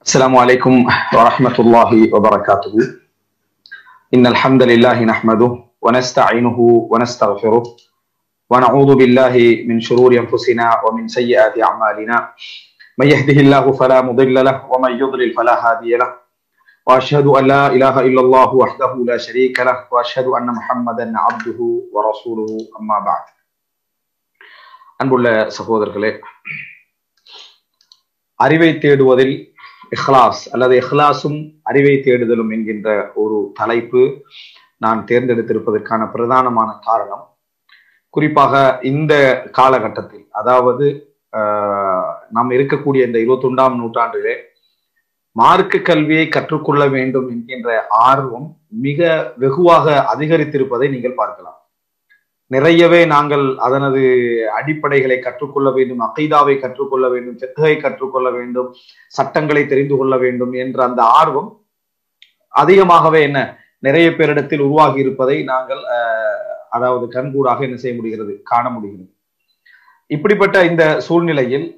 السلام عليكم ورحمة الله وبركاته إن الحمد لله نحمده ونستعينه ونستغفره ونعوذ بالله من شرور أنفسنا ومن سيئات أعمالنا من يهده الله فلا مضل له ومن يضلل فلا هادي له وأشهد أن لا إله إلا الله وحده لا شريك له وأشهد أن محمدا عبده ورسوله أما بعد அன்புள்ள சகோதரர்களே அறிவை தேடுவதில் இஹ்லாஸ் அல்லது இஹ்லாஸும் அறிவை தேடுதலும் என்கின்ற ஒரு தலைப்பு நான் தேர்ந்தெடுத்திருப்பதற்கான பிரதானமான காரணம் குறிப்பாக இந்த காலகட்டத்தில் அதாவது நாம் இருக்கக்கூடிய இந்த இருபத்தொண்டாம் நூற்றாண்டிலே மார்க்க கல்வியை கற்றுக்கொள்ள வேண்டும் என்கின்ற ஆர்வம் மிக வெகுவாக அதிகரித்திருப்பதை நீங்கள் பார்க்கலாம் நிறையவே நாங்கள் அதனது அடிப்படைகளை கற்றுக்கொள்ள வேண்டும் அகைதாவை கற்றுக்கொள்ள வேண்டும் செத்தகை கற்றுக்கொள்ள வேண்டும் சட்டங்களை தெரிந்து கொள்ள வேண்டும் என்ற அந்த ஆர்வம் அதிகமாகவே என்ன நிறைய பேரிடத்தில் உருவாகி இருப்பதை நாங்கள் அதாவது கண்கூடாக என்ன செய்ய முடிகிறது காண முடிகிறது இப்படிப்பட்ட இந்த சூழ்நிலையில்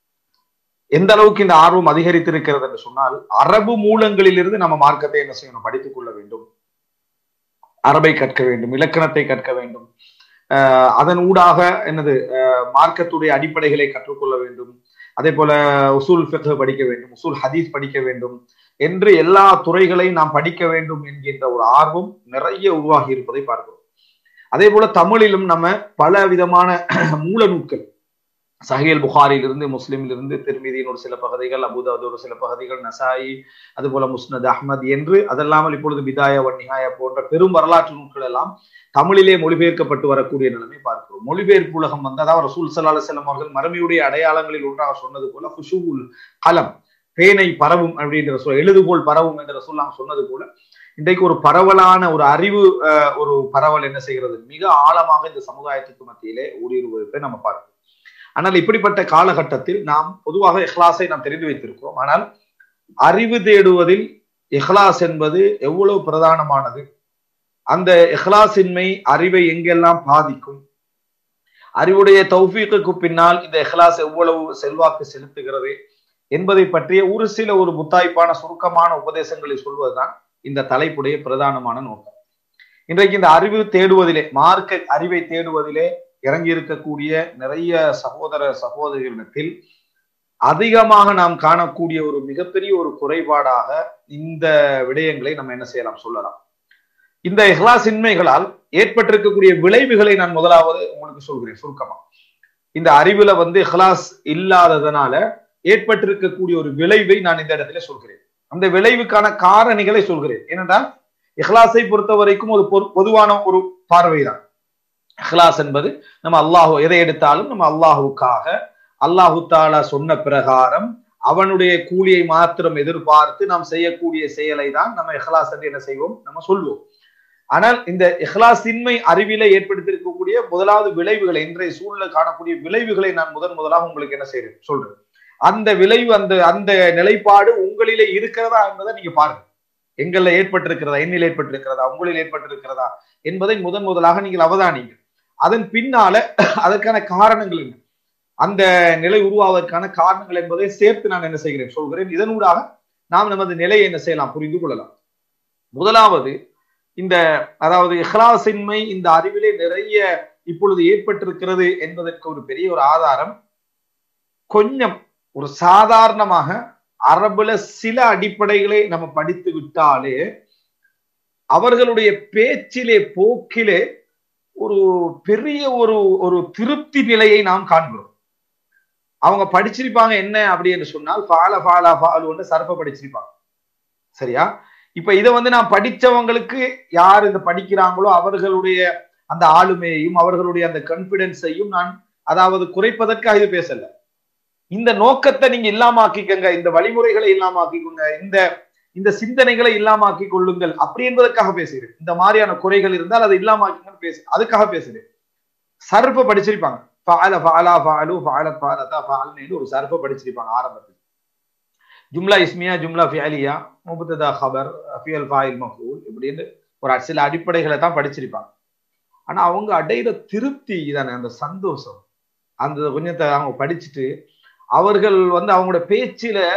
எந்த அளவுக்கு இந்த ஆர்வம் அதிகரித்திருக்கிறது என்று சொன்னால் அரபு மூலங்களிலிருந்து நம்ம மார்க்கத்தை என்ன செய்யணும் படித்துக் கொள்ள வேண்டும் அரபை கற்க வேண்டும் இலக்கணத்தை கற்க வேண்டும் அதன் ஊடாக என்னது மார்க்கத்துடைய அடிப்படைகளை கற்றுக்கொள்ள வேண்டும் அதே போல உசூல் ஃபிக்ஹ் படிக்க வேண்டும் உசூல் ஹதீஸ் படிக்க வேண்டும் என்று எல்லா துறைகளையும் நாம் படிக்க வேண்டும் என்கின்ற ஒரு ஆர்வம் நிறைய உருவாகி இருப்பதை பார்க்கிறோம் அதே போல தமிழிலும் நம்ம பல விதமான மூல நூட்கள் சஹியல் புகாரிலிருந்து முஸ்லிமிலிருந்து திருமதியின் ஒரு சில பகுதிகள் அபுதாது ஒரு சில பகுதிகள் நசாயி அது போல முஸ்னத் அஹ்மத் என்று அதல்லாமல் இப்பொழுது பிதாயா வன்னிகாயா போன்ற பெரும் வரலாற்று நூல்கள் எல்லாம் தமிழிலே மொழிபெயர்க்கப்பட்டு வரக்கூடிய நிலைமை பார்க்கிறோம் மொழிபெயர்ப்பு உலகம் வந்து அதாவது ரசூல் சல்லா செல்லம் அவர்கள் மரமியுடைய அடையாளங்களில் ஒன்றாக சொன்னது போல ஹுஷூல் கலம் பேனை பரவும் அப்படின்ற சொல் எழுதுகோள் பரவும் என்ற சொல்லாம் சொன்னது போல இன்றைக்கு ஒரு பரவலான ஒரு அறிவு ஒரு பரவல் என்ன செய்கிறது மிக ஆழமாக இந்த சமுதாயத்துக்கு மத்தியிலே ஊடுருவதை நம்ம பார்க்கிறோம் ஆனால் இப்படிப்பட்ட காலகட்டத்தில் நாம் பொதுவாக இஹ்லாஸை நாம் தெரிந்து வைத்திருக்கிறோம் ஆனால் அறிவு தேடுவதில் இஹ்லாஸ் என்பது எவ்வளவு பிரதானமானது அந்த இஹ்லாஸின்மை அறிவை எங்கெல்லாம் பாதிக்கும் அறிவுடைய தௌஃபீக்கு பின்னால் இந்த இஹ்லாஸ் எவ்வளவு செல்வாக்கு செலுத்துகிறது என்பதை பற்றிய ஒரு சில ஒரு முத்தாய்ப்பான சுருக்கமான உபதேசங்களை சொல்வதுதான் இந்த தலைப்புடைய பிரதானமான நோக்கம் இன்றைக்கு இந்த அறிவு தேடுவதிலே மார்க்க அறிவை தேடுவதிலே இறங்கி இருக்கக்கூடிய நிறைய சகோதர சகோதரிகளிடத்தில் அதிகமாக நாம் காணக்கூடிய ஒரு மிகப்பெரிய ஒரு குறைபாடாக இந்த விடயங்களை நம்ம என்ன செய்யலாம் சொல்லலாம் இந்த இஹ்லாஸ் இன்மைகளால் ஏற்பட்டிருக்கக்கூடிய விளைவுகளை நான் முதலாவது உங்களுக்கு சொல்கிறேன் சுருக்கமா இந்த அறிவுல வந்து இஹ்லாஸ் இல்லாததுனால ஏற்பட்டிருக்கக்கூடிய ஒரு விளைவை நான் இந்த இடத்துல சொல்கிறேன் அந்த விளைவுக்கான காரணிகளை சொல்கிறேன் ஏனென்றால் இஹ்லாஸை பொறுத்த வரைக்கும் ஒரு பொதுவான ஒரு பார்வைதான் இஹ்லாஸ் என்பது நம்ம அல்லாஹு எதை எடுத்தாலும் நம்ம அல்லாஹுக்காக அல்லாஹு தாலா சொன்ன பிரகாரம் அவனுடைய கூலியை மாத்திரம் எதிர்பார்த்து நாம் செய்யக்கூடிய செயலை தான் நம்ம இஹ்லாஸ் என்று என்ன செய்வோம் நம்ம சொல்வோம் ஆனால் இந்த இஹ்லாஸின்மை அறிவில ஏற்படுத்தியிருக்கக்கூடிய முதலாவது விளைவுகளை இன்றைய சூழ்நிலை காணக்கூடிய விளைவுகளை நான் முதன் முதலாக உங்களுக்கு என்ன செய்யறேன் சொல்றேன் அந்த விளைவு அந்த அந்த நிலைப்பாடு உங்களிலே இருக்கிறதா என்பதை நீங்க பாருங்க எங்கள்ல ஏற்பட்டிருக்கிறதா என்னில் ஏற்பட்டிருக்கிறதா உங்களில் ஏற்பட்டிருக்கிறதா என்பதை முதன் முதலாக நீங்கள் அவதானிங்க அதன் பின்னால அதற்கான காரணங்கள் என்ன அந்த நிலை உருவாவதற்கான காரணங்கள் என்பதை சேர்த்து நான் என்ன செய்கிறேன் சொல்கிறேன் இதனூடாக நாம் நமது நிலையை என்ன செய்யலாம் புரிந்து கொள்ளலாம் முதலாவது இந்த அதாவது இஹ்லாசின்மை இந்த அறிவிலே நிறைய இப்பொழுது ஏற்பட்டிருக்கிறது என்பதற்கு ஒரு பெரிய ஒரு ஆதாரம் கொஞ்சம் ஒரு சாதாரணமாக அரபுல சில அடிப்படைகளை நம்ம படித்து விட்டாலே அவர்களுடைய பேச்சிலே போக்கிலே ஒரு பெரிய ஒரு ஒரு திருப்தி நிலையை நாம் காண்கிறோம் அவங்க படிச்சிருப்பாங்க என்ன அப்படி என்று சொன்னால் ஃபால ஃபாலா ஃபாலு ஒன்று சர்ப்ப படிச்சிருப்பாங்க சரியா இப்ப இதை வந்து நான் படிச்சவங்களுக்கு யார் இந்த படிக்கிறாங்களோ அவர்களுடைய அந்த ஆளுமையையும் அவர்களுடைய அந்த கான்பிடன்ஸையும் நான் அதாவது குறைப்பதற்காக இது பேசல இந்த நோக்கத்தை நீங்க இல்லாம ஆக்கிக்கங்க இந்த வழிமுறைகளை இல்லாம ஆக்கிக்கோங்க இந்த இந்த சிந்தனைகளை இல்லாமக்கி கொள்ளுங்கள் அப்படி என்பதற்காக பேசுகிறேன் இந்த மாதிரியான குறைகள் இருந்தால் அதை இல்லாம பேசு அதுக்காக பேசுகிறேன் சர்ப்ப படிச்சிருப்பாங்க ஃபால ஃபாலா ஃபாலு ஃபால ஃபாலதா ஃபால்னு ஒரு சர்ப்ப படிச்சிருப்பாங்க ஆரம்பத்தில் ஜும்லா இஸ்மியா ஜும்லா ஃபியாலியா முபத்ததா ஹபர் ஃபியல் ஃபாயில் மஃபூல் இப்படின்னு ஒரு சில அடிப்படைகளை தான் படிச்சிருப்பாங்க ஆனா அவங்க அடையிற திருப்தி தானே அந்த சந்தோஷம் அந்த கொஞ்சத்தை அவங்க படிச்சுட்டு அவர்கள் வந்து அவங்களோட பேச்சில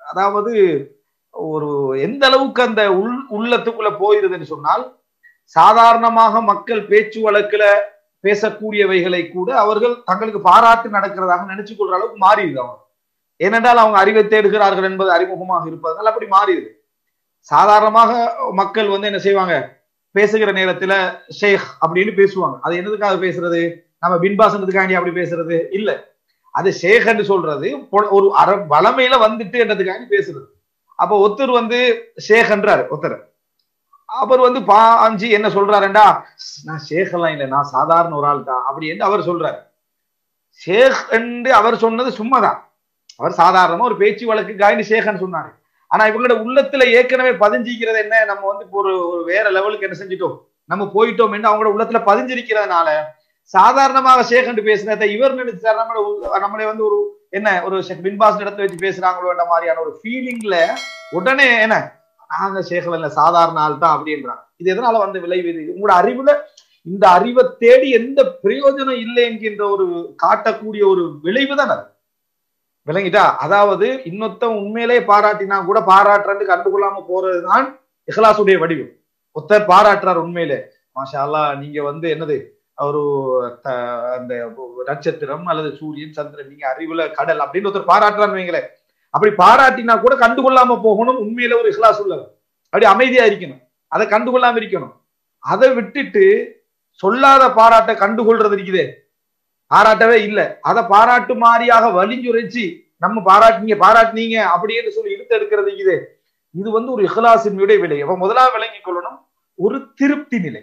அதாவது ஒரு எந்த அளவுக்கு அந்த உள் உள்ளத்துக்குள்ள போயிருதுன்னு சொன்னால் சாதாரணமாக மக்கள் பேச்சு வழக்குல பேசக்கூடியவைகளை கூட அவர்கள் தங்களுக்கு பாராட்டு நடக்கிறதாக நினைச்சு கொள்ற அளவுக்கு மாறிடுது அவங்க ஏனென்றால் அவங்க அறிவை தேடுகிறார்கள் என்பது அறிமுகமாக இருப்பதனால் அப்படி மாறிடுது சாதாரணமாக மக்கள் வந்து என்ன செய்வாங்க பேசுகிற நேரத்துல ஷேக் அப்படின்னு பேசுவாங்க அது என்னதுக்காக பேசுறது நம்ம பின்பாசனத்துக்காண்டி அப்படி பேசுறது இல்ல அது ஷேக் என்று சொல்றது ஒரு அற வளமையில வந்துட்டு என்றதுக்காண்டி பேசுறது அப்ப ஒருத்தர் வந்து ஷேக் என்றாரு ஒருத்தர் அவர் வந்து பாஞ்சு என்ன சொல்றாருண்டா நான் ஷேக் எல்லாம் இல்லை நான் சாதாரண ஒரு ஆள் தான் அப்படி என்று அவர் சொல்றாரு ஷேக் என்று அவர் சொன்னது சும்மாதான் அவர் சாதாரணமா ஒரு பேச்சு வழக்கு காய்ந்து ஷேக்னு சொன்னாரு ஆனா இவங்களோட உள்ளத்துல ஏற்கனவே பதிஞ்சிக்கிறது என்ன நம்ம வந்து ஒரு ஒரு வேற லெவலுக்கு என்ன செஞ்சிட்டோம் நம்ம போயிட்டோம் என்று அவங்களோட உள்ளத்துல பதிஞ்சிருக்கிறதுனால சாதாரணமாக ஷேக் பேசுறத இவர் நினைச்சார் நம்மள நம்மளே வந்து ஒரு என்ன ஒரு பின்பாஸ் இடத்துல வச்சு பேசுறாங்களோன்ற மாதிரியான ஒரு ஃபீலிங்ல உடனே என்ன நாங்க ஷேகல் இல்ல சாதாரண ஆள் தான் அப்படின்றாங்க இது எதனால வந்து விளைவு இது உங்களோட அறிவுல இந்த அறிவை தேடி எந்த பிரயோஜனம் இல்லை என்கின்ற ஒரு காட்டக்கூடிய ஒரு விளைவு தான் அது விளங்கிட்டா அதாவது இன்னொத்த உண்மையிலே பாராட்டினா கூட பாராட்டுறது கண்டுகொள்ளாம போறதுதான் இஹ்லாசுடைய வடிவம் ஒருத்தர் பாராட்டுறார் உண்மையிலே மாஷா அல்லா நீங்க வந்து என்னது ஒரு அந்த நட்சத்திரம் அல்லது சூரியன் சந்திரன் நீங்க அறிவுல கடல் அப்படின்னு ஒருத்தர் பாராட்டுறான்னு வைங்களேன் அப்படி பாராட்டினா கூட கண்டுகொள்ளாம போகணும் உண்மையில ஒரு இஹ்லாஸ் உள்ளவர் அப்படி அமைதியா இருக்கணும் அதை கண்டுகொள்ளாம இருக்கணும் அதை விட்டுட்டு சொல்லாத பாராட்ட கண்டுகொள்றது இருக்குதே பாராட்டவே இல்லை அதை பாராட்டு மாதிரியாக வலிஞ்சுரைச்சு நம்ம பாராட்டினீங்க பாராட்டினீங்க அப்படின்னு சொல்லி இழுத்து எடுக்கிறது இது இது வந்து ஒரு இஹ்லாசினுடைய விலை அப்ப முதலாவது விளங்கிக் கொள்ளணும் ஒரு திருப்தி நிலை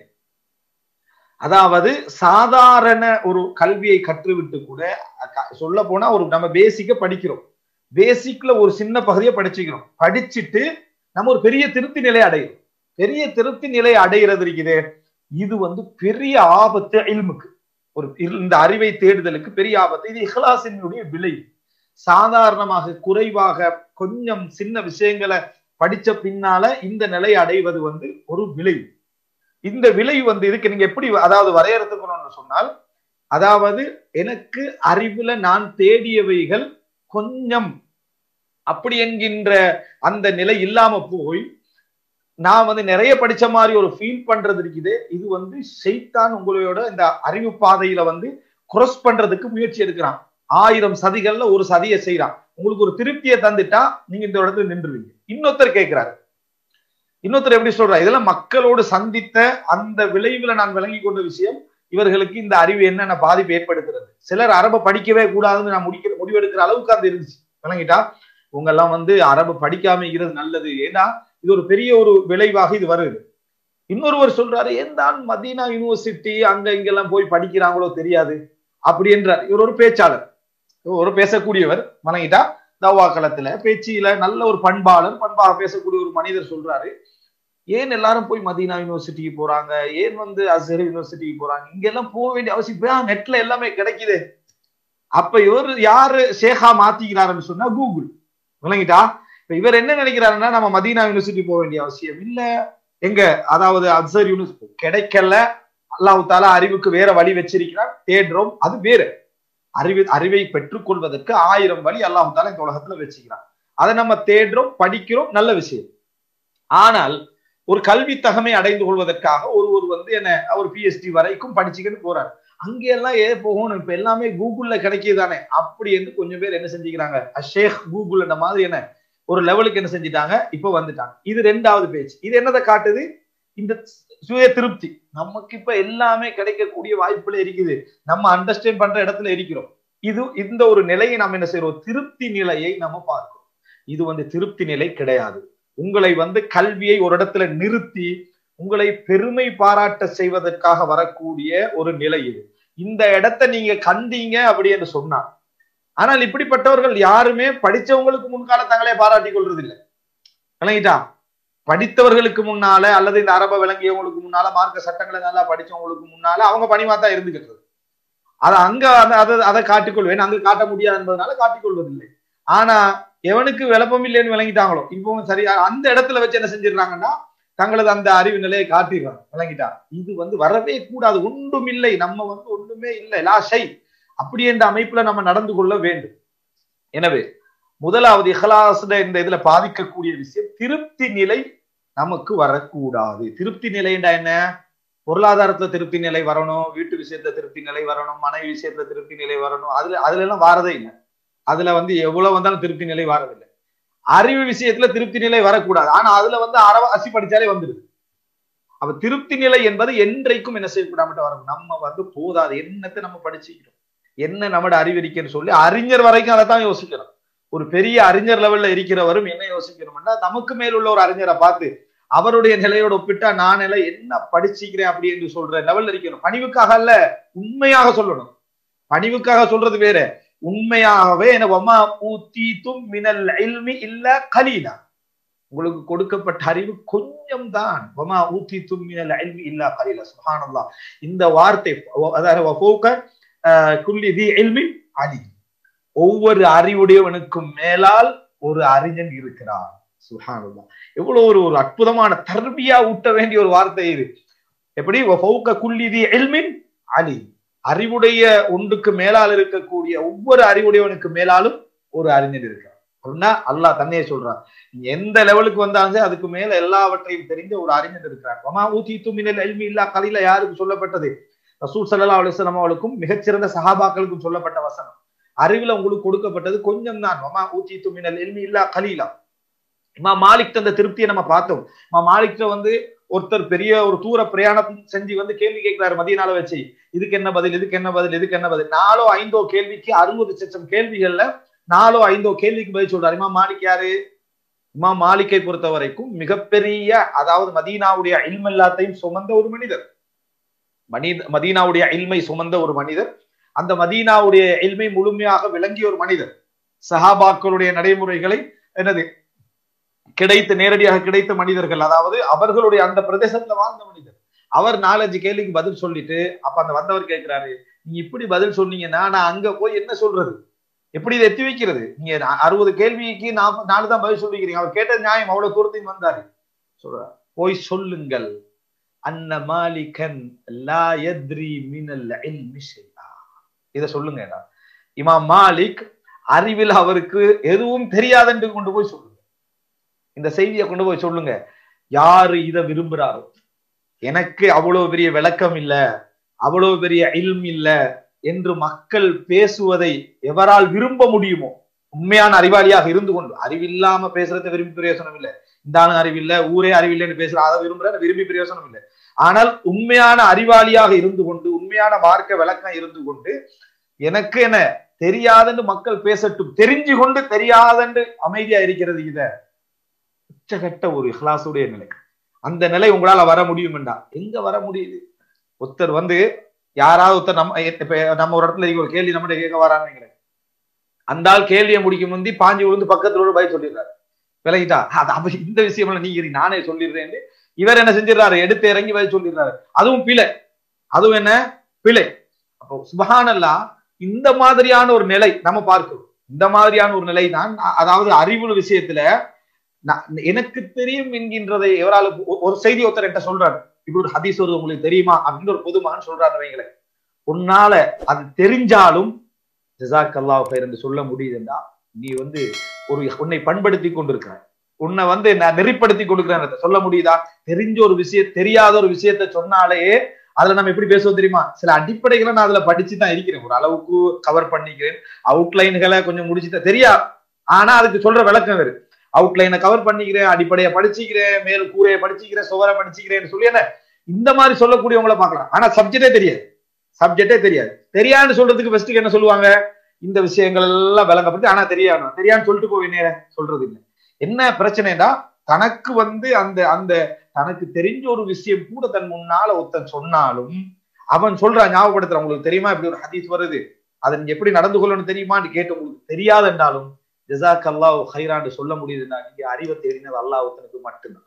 அதாவது சாதாரண ஒரு கல்வியை கற்றுவிட்டு கூட சொல்ல போனா ஒரு நம்ம பேசிக்க படிக்கிறோம் பேசிக்ல ஒரு சின்ன பகுதியை படிச்சுக்கிறோம் படிச்சுட்டு நம்ம ஒரு பெரிய திருப்தி நிலை அடையும் பெரிய திருப்தி நிலை அடைகிறது இருக்குது இது வந்து பெரிய ஆபத்து இல்முக்கு ஒரு இந்த அறிவை தேடுதலுக்கு பெரிய ஆபத்து இது இஹ்லாசினுடைய விலை சாதாரணமாக குறைவாக கொஞ்சம் சின்ன விஷயங்களை படிச்ச பின்னால இந்த நிலை அடைவது வந்து ஒரு விளைவு இந்த விளைவு வந்து இதுக்கு நீங்க எப்படி அதாவது வரையறுத்துக்கணும்னு சொன்னால் அதாவது எனக்கு அறிவுல நான் தேடியவைகள் கொஞ்சம் அப்படி என்கின்ற அந்த நிலை இல்லாம போய் நான் வந்து நிறைய படிச்ச மாதிரி ஒரு ஃபீல் பண்றது இருக்குது இது வந்து செய்தான் உங்களோட இந்த அறிவு பாதையில வந்து குரஸ் பண்றதுக்கு முயற்சி எடுக்கிறான் ஆயிரம் சதிகள்ல ஒரு சதியை செய்யறான் உங்களுக்கு ஒரு திருப்தியை தந்துட்டா நீங்க இந்த இடத்துல நின்றுவீங்க இன்னொருத்தர் கேட்கிறாரு இன்னொருத்தர் எப்படி சொல்றா இதெல்லாம் மக்களோடு சந்தித்த அந்த விளைவுல நான் விளங்கி கொண்ட விஷயம் இவர்களுக்கு இந்த அறிவு என்னென்ன பாதிப்பு ஏற்படுத்துறது சிலர் அரபை படிக்கவே கூடாதுன்னு நான் முடிக்கிற முடிவெடுக்கிற அளவுக்கு அந்த இருந்துச்சு விளங்கிட்டா உங்க எல்லாம் வந்து அரபு படிக்காம இருக்கிறது நல்லது ஏன்னா இது ஒரு பெரிய ஒரு விளைவாக இது வருது இன்னொருவர் சொல்றாரு ஏன் தான் மதீனா யூனிவர்சிட்டி அங்க இங்கெல்லாம் போய் படிக்கிறாங்களோ தெரியாது அப்படி என்றார் இவர் ஒரு பேச்சாளர் ஒரு பேசக்கூடியவர் வணங்கிட்டா தவா களத்துல பேச்சியில நல்ல ஒரு பண்பாளர் பண்பாக பேசக்கூடிய ஒரு மனிதர் சொல்றாரு ஏன் எல்லாரும் போய் மதீனா யூனிவர்சிட்டிக்கு போறாங்க ஏன் வந்து அசர் யூனிவர்சிட்டிக்கு போறாங்க இங்க எல்லாம் போக வேண்டிய அவசியம் நெட்ல எல்லாமே கிடைக்குது அப்ப இவர் யாரு ஷேகா மாத்திக்கிறாருன்னு சொன்னா கூகுள் விளங்கிட்டா இப்ப இவர் என்ன நினைக்கிறாருன்னா நம்ம மதீனா யூனிவர்சிட்டி போக வேண்டிய அவசியம் இல்ல எங்க அதாவது அசர் யூனிவர்சிட்டி கிடைக்கல அல்லாஹு தாலா அறிவுக்கு வேற வழி வச்சிருக்கிறார் தேடுறோம் அது வேற அறிவு அறிவை பெற்றுக்கொள்வதற்கு ஆயிரம் வழி அல்லாஹு தாலா இந்த உலகத்துல வச்சுக்கிறான் அதை நம்ம தேடுறோம் படிக்கிறோம் நல்ல விஷயம் ஆனால் ஒரு கல்வி தகமை அடைந்து கொள்வதற்காக ஒருவர் வந்து என்ன ஒரு பிஎஸ்டி வரைக்கும் படிச்சுக்கிட்டு போறாரு அங்கெல்லாம் ஏ போகணும் இப்ப எல்லாமே கூகுள்ல கிடைக்கிதானே அப்படி என்று கொஞ்சம் பேர் என்ன செஞ்சுக்கிறாங்க ஷேக் கூகுள் அந்த மாதிரி என்ன ஒரு லெவலுக்கு என்ன செஞ்சுட்டாங்க இப்ப வந்துட்டாங்க இது ரெண்டாவது பேச்சு இது என்னதை காட்டுது இந்த சுய திருப்தி நமக்கு இப்ப எல்லாமே கிடைக்கக்கூடிய வாய்ப்புல இருக்குது நம்ம அண்டர்ஸ்டாண்ட் பண்ற இடத்துல இருக்கிறோம் இது இந்த ஒரு நிலையை நம்ம என்ன செய்யறோம் திருப்தி நிலையை நம்ம பார்க்கிறோம் இது வந்து திருப்தி நிலை கிடையாது உங்களை வந்து கல்வியை ஒரு இடத்துல நிறுத்தி உங்களை பெருமை பாராட்ட செய்வதற்காக வரக்கூடிய ஒரு நிலை இது இந்த இடத்த நீங்க கண்டீங்க அப்படி என்று சொன்னா ஆனால் இப்படிப்பட்டவர்கள் யாருமே படிச்சவங்களுக்கு முன்கால தங்களே பாராட்டி கொள்றது இல்லை விளங்கிட்டா படித்தவர்களுக்கு முன்னால அல்லது இந்த அரப விளங்கியவங்களுக்கு முன்னால மார்க்க சட்டங்களை நல்லா படிச்சவங்களுக்கு முன்னால அவங்க பணிமாத்தான் இருந்துகிட்டு அதை அங்க அதை அதை காட்டிக்கொள்வேன் அங்க காட்ட முடியாது என்பதனால காட்டிக்கொள்வதில்லை ஆனா எவனுக்கு விளப்பம் இல்லைன்னு விளங்கிட்டாங்களோ இப்போ சரியா அந்த இடத்துல வச்சு என்ன செஞ்சிடறாங்கன்னா தங்களது அந்த அறிவு நிலையை காட்டிடுறாங்க விளங்கிட்டா இது வந்து வரவே கூடாது ஒன்றும் இல்லை நம்ம வந்து ஒண்ணுமே இல்லை லா ஷை அப்படி என்ற அமைப்புல நம்ம நடந்து கொள்ள வேண்டும் எனவே முதலாவது இஹ்லாஸ்ல இந்த இதுல பாதிக்கக்கூடிய விஷயம் திருப்தி நிலை நமக்கு வரக்கூடாது திருப்தி நிலைண்டா என்ன பொருளாதாரத்துல திருப்தி நிலை வரணும் வீட்டு விஷயத்துல திருப்தி நிலை வரணும் மனைவி விஷயத்துல திருப்தி நிலை வரணும் அதுல அதுல எல்லாம் வாரதே இல்லை அதுல வந்து எவ்வளவு வந்தாலும் திருப்தி நிலை வாரதில்லை அறிவு விஷயத்துல திருப்தி நிலை வரக்கூடாது ஆனா அதுல வந்து அறவ அசி படிச்சாலே வந்துடுது அப்ப திருப்தி நிலை என்பது என்றைக்கும் என்ன செய்யக்கூடாமட்டு வரும் நம்ம வந்து போதாது என்னத்தை நம்ம படிச்சுக்கிறோம் என்ன நம்மட அறிவிருக்கேன்னு சொல்லி அறிஞர் வரைக்கும் அதை தான் யோசிக்கிறோம் ஒரு பெரிய அறிஞர் லெவல்ல இருக்கிறவரும் என்ன யோசிக்கணும்னா நமக்கு மேல் உள்ள ஒரு அறிஞரை பார்த்து அவருடைய நிலையோட ஒப்பிட்டா நான் நிலை என்ன படிச்சுக்கிறேன் அப்படி என்று சொல்ற லெவல்ல இருக்கணும் பணிவுக்காக அல்ல உண்மையாக சொல்லணும் பணிவுக்காக சொல்றது வேற உண்மையாகவே வமா ஊத்தீத்தும் மினல் இல்மி இல்ல கலீலா உங்களுக்கு கொடுக்கப்பட்ட அறிவு கொஞ்சம் தான் வமா ஊத்தீத்தும் மினல் இல்மி இல்ல கலீலா சுஹானல்லா இந்த வார்த்தை அதாவது குல்லி தி இல்மி அலி ஒவ்வொரு அறிவுடையவனுக்கும் மேலால் ஒரு அறிஞன் இருக்கிறார் சுஹானுல்லா எவ்வளவு ஒரு ஒரு அற்புதமான தர்பியா ஊட்ட வேண்டிய ஒரு வார்த்தை இது எப்படி குல்லிதி எல்மின் அலி அறிவுடைய ஒன்றுக்கு மேலால் இருக்கக்கூடிய ஒவ்வொரு அறிவுடையவனுக்கு மேலாலும் ஒரு அறிஞர் இருக்கிறார் அப்படின்னா அல்லாஹ் தன்னையே சொல்றான் நீங்க எந்த லெவலுக்கு வந்தாலும் அதுக்கு மேல எல்லாவற்றையும் தெரிஞ்ச ஒரு அறிஞர் இருக்கிறார் வமா ஊத்தி துமினல் எல்மி இல்லா கலில யாருக்கு சொல்லப்பட்டது ரசூல் சல்லா அலிஸ்லாம் அவளுக்கும் மிகச்சிறந்த சஹாபாக்களுக்கும் சொல்லப்பட்ட வசனம் அறிவுல உங்களுக்கு கொடுக்கப்பட்டது கொஞ்சம் தான் வமா ஊத்தி துமினல் எல்மி இல்லா கலீலா இமா மாலிக் அந்த திருப்தியை நம்ம பார்த்தோம் இமா மாலிக்ல வந்து ஒருத்தர் பெரிய ஒரு தூர பிரயாணம் செஞ்சு வந்து கேள்வி கேட்கிறாரு மதியனால வச்சு இதுக்கு என்ன பதில் இதுக்கு என்ன பதில் இதுக்கு என்ன பதில் நாலோ ஐந்தோ கேள்விக்கு அறுபது லட்சம் கேள்விகள்ல நாலோ ஐந்தோ கேள்விக்கு பதில் சொல்றாரு இமா மாலிக் யாரு இமா மாலிக்கை பொறுத்த வரைக்கும் மிகப்பெரிய அதாவது மதீனாவுடைய இல்ம் எல்லாத்தையும் சுமந்த ஒரு மனிதர் மனித மதீனாவுடைய இல்மை சுமந்த ஒரு மனிதர் அந்த மதீனாவுடைய இல்மை முழுமையாக விளங்கிய ஒரு மனிதர் சஹாபாக்களுடைய நடைமுறைகளை என்னது கிடைத்த நேரடியாக கிடைத்த மனிதர்கள் அதாவது அவர்களுடைய அந்த பிரதேசத்துல வாழ்ந்த மனிதர் அவர் நாலஞ்சு கேள்விக்கு பதில் சொல்லிட்டு அப்ப அந்த வந்தவர் கேட்கிறாரு நீங்க இப்படி பதில் சொன்னீங்கன்னா நான் அங்க போய் என்ன சொல்றது எப்படி இதை எத்தி வைக்கிறது நீங்க அறுபது கேள்விக்கு நான் நாலு தான் பதில் சொல்லிக்கிறீங்க அவர் கேட்ட நியாயம் அவ்வளவு தூரத்தையும் வந்தாரு சொல்ற போய் சொல்லுங்கள் அன்ன மாலிகன் லா யத்ரி மினல் இல்மி ஷைஆ இத சொல்லுங்க இமாம் மாலிக் அறிவில் அவருக்கு எதுவும் தெரியாதென்று கொண்டு போய் சொல்லுங்க இந்த செய்தியை கொண்டு போய் சொல்லுங்க யாரு இதை விரும்புறாரோ எனக்கு அவ்வளவு பெரிய விளக்கம் இல்ல அவ்வளவு பெரிய இல்ம் இல்ல என்று மக்கள் பேசுவதை எவரால் விரும்ப முடியுமோ உண்மையான அறிவாளியாக இருந்து கொண்டு அறிவில்லாம பேசுறதை விரும்பி பிரயோசனம் இல்லை இந்த அறிவில்ல ஊரே அறிவில்லைன்னு பேசுற அதை விரும்புற விரும்பி பிரயோசனம் இல்லை ஆனால் உண்மையான அறிவாளியாக இருந்து கொண்டு உண்மையான மார்க்க விளக்கம் இருந்து கொண்டு எனக்கு என்ன தெரியாதென்று மக்கள் பேசட்டும் தெரிஞ்சு கொண்டு தெரியாதென்று அமைதியா இருக்கிறது இத உச்சகட்ட ஒரு இஹ்லாசுடைய நிலை அந்த நிலை உங்களால வர முடியும்டா எங்க வர முடியுது ஒருத்தர் வந்து யாராவது ஒருத்தர் நம்ம இப்ப நம்ம ஒரு இடத்துல ஒரு கேள்வி நம்மகிட்ட கேட்க வரான்னு அந்த ஆள் கேள்வியை முடிக்கும் முந்தி பாஞ்சு விழுந்து பக்கத்துல ஒரு பய சொல்லிடுறாரு விலகிட்டா அது அப்ப இந்த விஷயம் நீங்க நானே சொல்லிடுறேன் இவர் என்ன செஞ்சிடறாரு எடுத்து இறங்கி வய சொல்லிடுறாரு அதுவும் பிழை அதுவும் என்ன பிழை அப்போ சுபஹானல்லா இந்த மாதிரியான ஒரு நிலை நம்ம பார்க்கிறோம் இந்த மாதிரியான ஒரு நிலை தான் அதாவது அறிவு விஷயத்துல எனக்கு தெரியும் என்கின்றதை எவரால் ஒரு செய்தி ஒருத்தர் என்கிட்ட சொல்றாரு இப்படி ஒரு ஹதீஸ் வருது உங்களுக்கு தெரியுமா அப்படின்னு ஒரு பொதுமகன் சொல்றாரு வைங்களேன் உன்னால அது தெரிஞ்சாலும் ஜிசாக் அல்லா என்று சொல்ல முடியுதுன்னா நீ வந்து ஒரு உன்னை பண்படுத்தி கொண்டிருக்கிற உன்னை வந்து நான் நெறிப்படுத்தி கொடுக்கிறேன் சொல்ல முடியுதா தெரிஞ்ச ஒரு விஷயம் தெரியாத ஒரு விஷயத்த சொன்னாலே அதுல நம்ம எப்படி பேசுவோம் தெரியுமா சில அடிப்படைகளை நான் அதுல படிச்சு தான் இருக்கிறேன் ஒரு அளவுக்கு கவர் பண்ணிக்கிறேன் அவுட்லைன்களை கொஞ்சம் முடிச்சுட்டேன் தெரியா ஆனா அதுக்கு சொல்ற விளக்கம் வேறு அவுட்லைனை கவர் பண்ணிக்கிறேன் அடிப்படையை படிச்சுக்கிறேன் மேல் கூரையை படிச்சுக்கிறேன் சுவரை படிச்சுக்கிறேன்னு சொல்லி என்ன இந்த மாதிரி சொல்லக்கூடியவங்கள பார்க்கலாம் ஆனா சப்ஜெக்டே தெரியாது சப்ஜெக்டே தெரியாது தெரியாதுன்னு சொல்றதுக்கு ஃபர்ஸ்ட்டுக்கு என்ன சொல்லுவாங்க இந்த விஷயங்கள் எல்லாம் விளங்கப்பட்டு ஆனா தெரியாது தெரியான்னு சொல்லிட்டு போய் சொல்றது இல்லை என்ன பிரச்சனைனா தனக்கு வந்து அந்த அந்த தனக்கு தெரிஞ்ச ஒரு விஷயம் கூட தன் முன்னால ஒருத்தன் சொன்னாலும் அவன் சொல்றான் ஞாபகப்படுத்துறான் உங்களுக்கு தெரியுமா இப்படி ஒரு ஹதீஸ் வருது அதை நீங்க எப்படி நடந்து கொள்ளணும் தெரியுமான்னு கேட்டு உங்களுக்கு தெரியாது என்றாலும் ஜசாக் அல்லாஹ் ஹைரான்னு சொல்ல முடியுதுன்னா நீங்க அறிவை தெரிந்தது அல்லாஹ் ஒருத்தனுக்கு மட்டும்தான்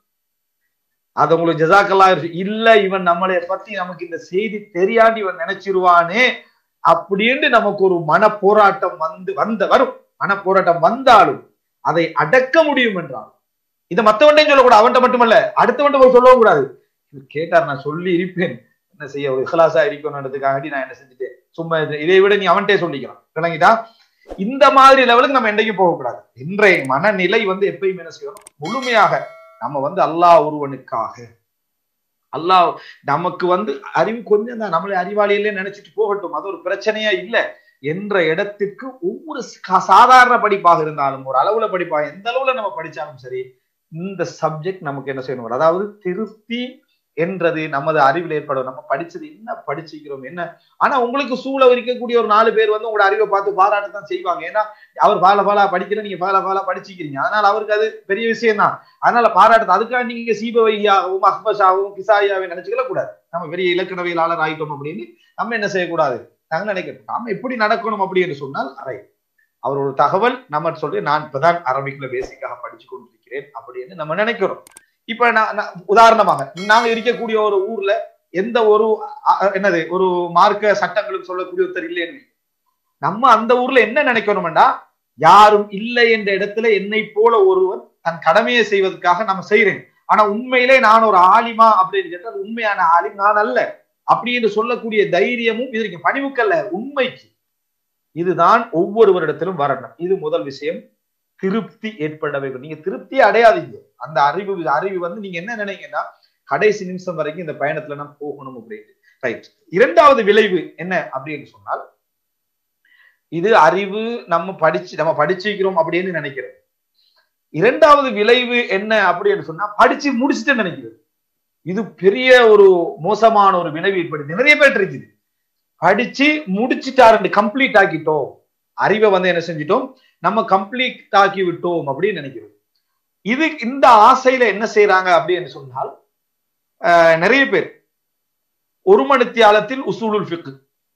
அது உங்களுக்கு ஜசாக் அல்லா இல்ல இவன் நம்மளை பத்தி நமக்கு இந்த செய்தி தெரியாண்டு இவன் நினைச்சிருவானே அப்படின்னு நமக்கு ஒரு மன போராட்டம் வந்து வந்த வரும் மன போராட்டம் வந்தாலும் அதை அடக்க முடியும் என்றால் இதை மத்தவன்டையும் சொல்லக்கூடாது அவன்கிட்ட மட்டுமல்ல அடுத்தவன்ட்ட போய் சொல்லவும் கூடாது கேட்டார் நான் சொல்லி இருப்பேன் என்ன செய்ய ஒரு இஹ்லாசா இருக்கணுன்றதுக்காக நான் என்ன செஞ்சுட்டேன் சும்மா இதை விட நீ அவன்கிட்டே சொல்லிக்கிறான் விளங்கிட்டா இந்த மாதிரி லெவலுக்கு நம்ம என்றைக்கும் போகக்கூடாது இன்றைய மனநிலை வந்து எப்பயுமே என்ன செய்யணும் முழுமையாக நம்ம வந்து அல்லாஹ் ஒருவனுக்காக அல்லாஹ் நமக்கு வந்து அறிவு கொஞ்சம் தான் நம்மளை அறிவாளியிலே நினைச்சிட்டு போகட்டும் அது ஒரு பிரச்சனையா இல்ல என்ற இடத்திற்கு ஒவ்வொரு சாதாரண படிப்பாக இருந்தாலும் ஒரு அளவுல படிப்பாக எந்த அளவுல நம்ம படிச்சாலும் சரி இந்த சப்ஜெக்ட் நமக்கு என்ன செய்யணும் அதாவது திருப்தி என்றது நமது அறிவில் ஏற்படும் நம்ம படிச்சது என்ன படிச்சுக்கிறோம் என்ன ஆனா உங்களுக்கு சூழ இருக்கக்கூடிய ஒரு நாலு பேர் வந்து உங்களோட அறிவை பார்த்து பாராட்டு தான் செய்வாங்க ஏன்னா அவர் பால பாலா படிக்கிற நீங்க பால பாலா படிச்சுக்கிறீங்க அதனால அவருக்கு அது பெரிய விஷயம் தான் அதனால பாராட்டு அதுக்காக நீங்க சீபவையாகவும் அஹ்பஷாவும் கிசாயாவும் நினைச்சுக்கல கூடாது நம்ம பெரிய இலக்கணவியலாளர் ஆயிட்டோம் அப்படின்னு நம்ம என்ன செய்யக்கூடாது நாங்க நினைக்கிறோம் நாம எப்படி நடக்கணும் அப்படி என்று சொன்னால் அறை அவர் ஒரு தகவல் நம்ம சொல்லி நான் இப்பதான் அரபிக்ல பேசிக்காக படிச்சு கொண்டிருக்கிறேன் அப்படின்னு நம்ம நினைக்கிறோம் இப்ப நான் உதாரணமாக நாங்க இருக்கக்கூடிய ஒரு ஊர்ல எந்த ஒரு என்னது ஒரு மார்க்க சட்டங்களுக்கு சொல்லக்கூடிய ஒருத்தர் இல்லைன்னு நம்ம அந்த ஊர்ல என்ன நினைக்கணும்டா யாரும் இல்லை என்ற இடத்துல என்னை போல ஒருவன் தன் கடமையை செய்வதற்காக நம்ம செய்யறேன் ஆனா உண்மையிலே நான் ஒரு ஆலிமா அப்படின்னு கேட்டால் உண்மையான ஆலிம் நான் அல்ல அப்படி என்று சொல்லக்கூடிய தைரியமும் இது பணிவுக்கல்ல உண்மைக்கு இதுதான் ஒவ்வொருவரிடத்திலும் வரணும் இது முதல் விஷயம் திருப்தி ஏற்பட வேண்டும் நீங்க திருப்தியை அடையாதீங்க அந்த அறிவு அறிவு வந்து நீங்க என்ன நினைங்கன்னா கடைசி நிமிஷம் வரைக்கும் இந்த பயணத்துல நான் போகணும் அப்படின்னு ரைட் இரண்டாவது விளைவு என்ன அப்படின்னு சொன்னால் இது அறிவு நம்ம படிச்சு நம்ம படிச்சுக்கிறோம் அப்படின்னு நினைக்கிறோம் இரண்டாவது விளைவு என்ன அப்படின்னு சொன்னா படிச்சு முடிச்சுட்டு நினைக்கிறது இது பெரிய ஒரு மோசமான ஒரு விளைவு ஏற்படுது நிறைய பேர் இருக்குது படிச்சு முடிச்சுட்டாரு கம்ப்ளீட் ஆக்கிட்டோம் அறிவை வந்து என்ன செஞ்சிட்டோம் நம்ம கம்ப்ளீட் ஆக்கி விட்டோம் அப்படின்னு நினைக்கிறோம் இது இந்த ஆசையில என்ன செய்யறாங்க அப்படின்னு சொன்னால் நிறைய பேர் ஒரு மணித்தியாலத்தில் உசூலுல் ஃபிக்கு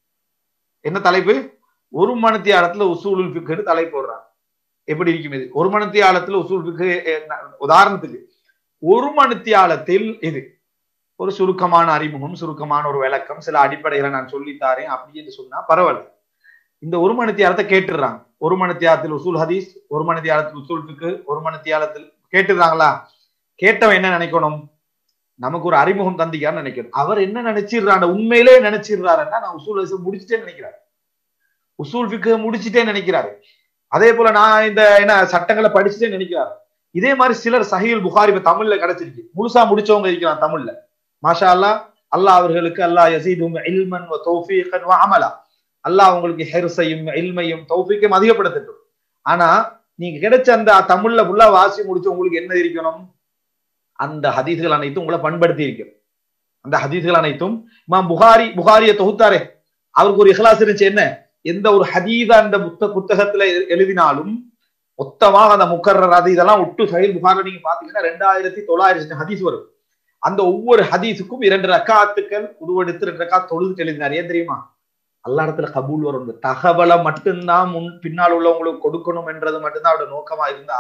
என்ன தலைப்பு ஒரு மணித்தியாலத்துல உசூலுல் ஃபிக்குன்னு தலை போடுறாங்க எப்படி இருக்கும் இது ஒரு மணித்தியாலத்துல உசூல் ஃபிக்கு உதாரணத்துக்கு ஒரு மணித்தியாலத்தில் இது ஒரு சுருக்கமான அறிமுகம் சுருக்கமான ஒரு விளக்கம் சில அடிப்படைகளை நான் சொல்லித்தாரேன் அப்படின்னு சொன்னா பரவாயில்ல இந்த ஒரு மணி தியாலத்தை கேட்டுடுறாங்க ஒரு மணி தியாலத்தில் உசூல் ஹதீஸ் ஒரு மணி தியாலத்தில் உசூல் ஃபிக்கு ஒரு மணி தியாலத்தில் கேட்டுடுறாங்களா கேட்டவன் என்ன நினைக்கணும் நமக்கு ஒரு அறிமுகம் தந்திக்கான்னு நினைக்கணும் அவர் என்ன நினைச்சிடுறாரு உண்மையிலே நினைச்சிடுறாருன்னா நான் உசூல் ஹதீஸ் முடிச்சுட்டே நினைக்கிறாரு உசூல் ஃபிக்கு முடிச்சுட்டே நினைக்கிறாரு அதே போல நான் இந்த என்ன சட்டங்களை படிச்சுட்டே நினைக்கிறாரு இதே மாதிரி சிலர் சஹீல் புகாரி இப்ப தமிழ்ல கிடைச்சிருக்கு முழுசா முடிச்சவங்க இருக்கிறான் தமிழ்ல மாஷா அல்லா அல்லாஹ் அவர்களுக்கு அல்லாஹ் யசீதும் இல்மன் வ தௌஃபீகன் வ அமலா அல்லாஹ் உங்களுக்கு ஹெர்ஸையும் இல்மையும் தௌஃபீக்கையும் அதிகப்படுத்தட்டும் ஆனா நீங்க கிடைச்ச அந்த தமிழ்ல ஃபுல்லா வாசி முடிச்சு உங்களுக்கு என்ன இருக்கணும் அந்த ஹதீஸ்கள் அனைத்தும் உங்களை பண்படுத்தி இருக்கும் அந்த ஹதீஸ்கள் அனைத்தும் இமாம் புகாரி புகாரிய தொகுத்தாரே அவருக்கு ஒரு இஹ்லாஸ் இருந்துச்சு என்ன எந்த ஒரு ஹதீதா அந்த புத்த புத்தகத்துல எழுதினாலும் மொத்தமாக அந்த முக்கர்ற அது இதெல்லாம் விட்டு சஹீல் புகாரில் நீங்க பாத்தீங்கன்னா ரெண்டாயிரத்தி தொள்ளாயிரத்தி ஹதீஸ் வரும் அந்த ஒவ்வொரு ஹதீஸுக்கும் இரண்டு ரக்காத்துக்கள் உருவெடுத்து ரெண்டு ரக்கா தொழுது எழுதினார் ஏன் தெரியுமா அல்லா இடத்துல கபூல் வரும் இந்த தகவலை மட்டும்தான் முன் பின்னால் உள்ளவங்களுக்கு கொடுக்கணும் என்றது மட்டும்தான் அவரோட நோக்கமா இருந்தா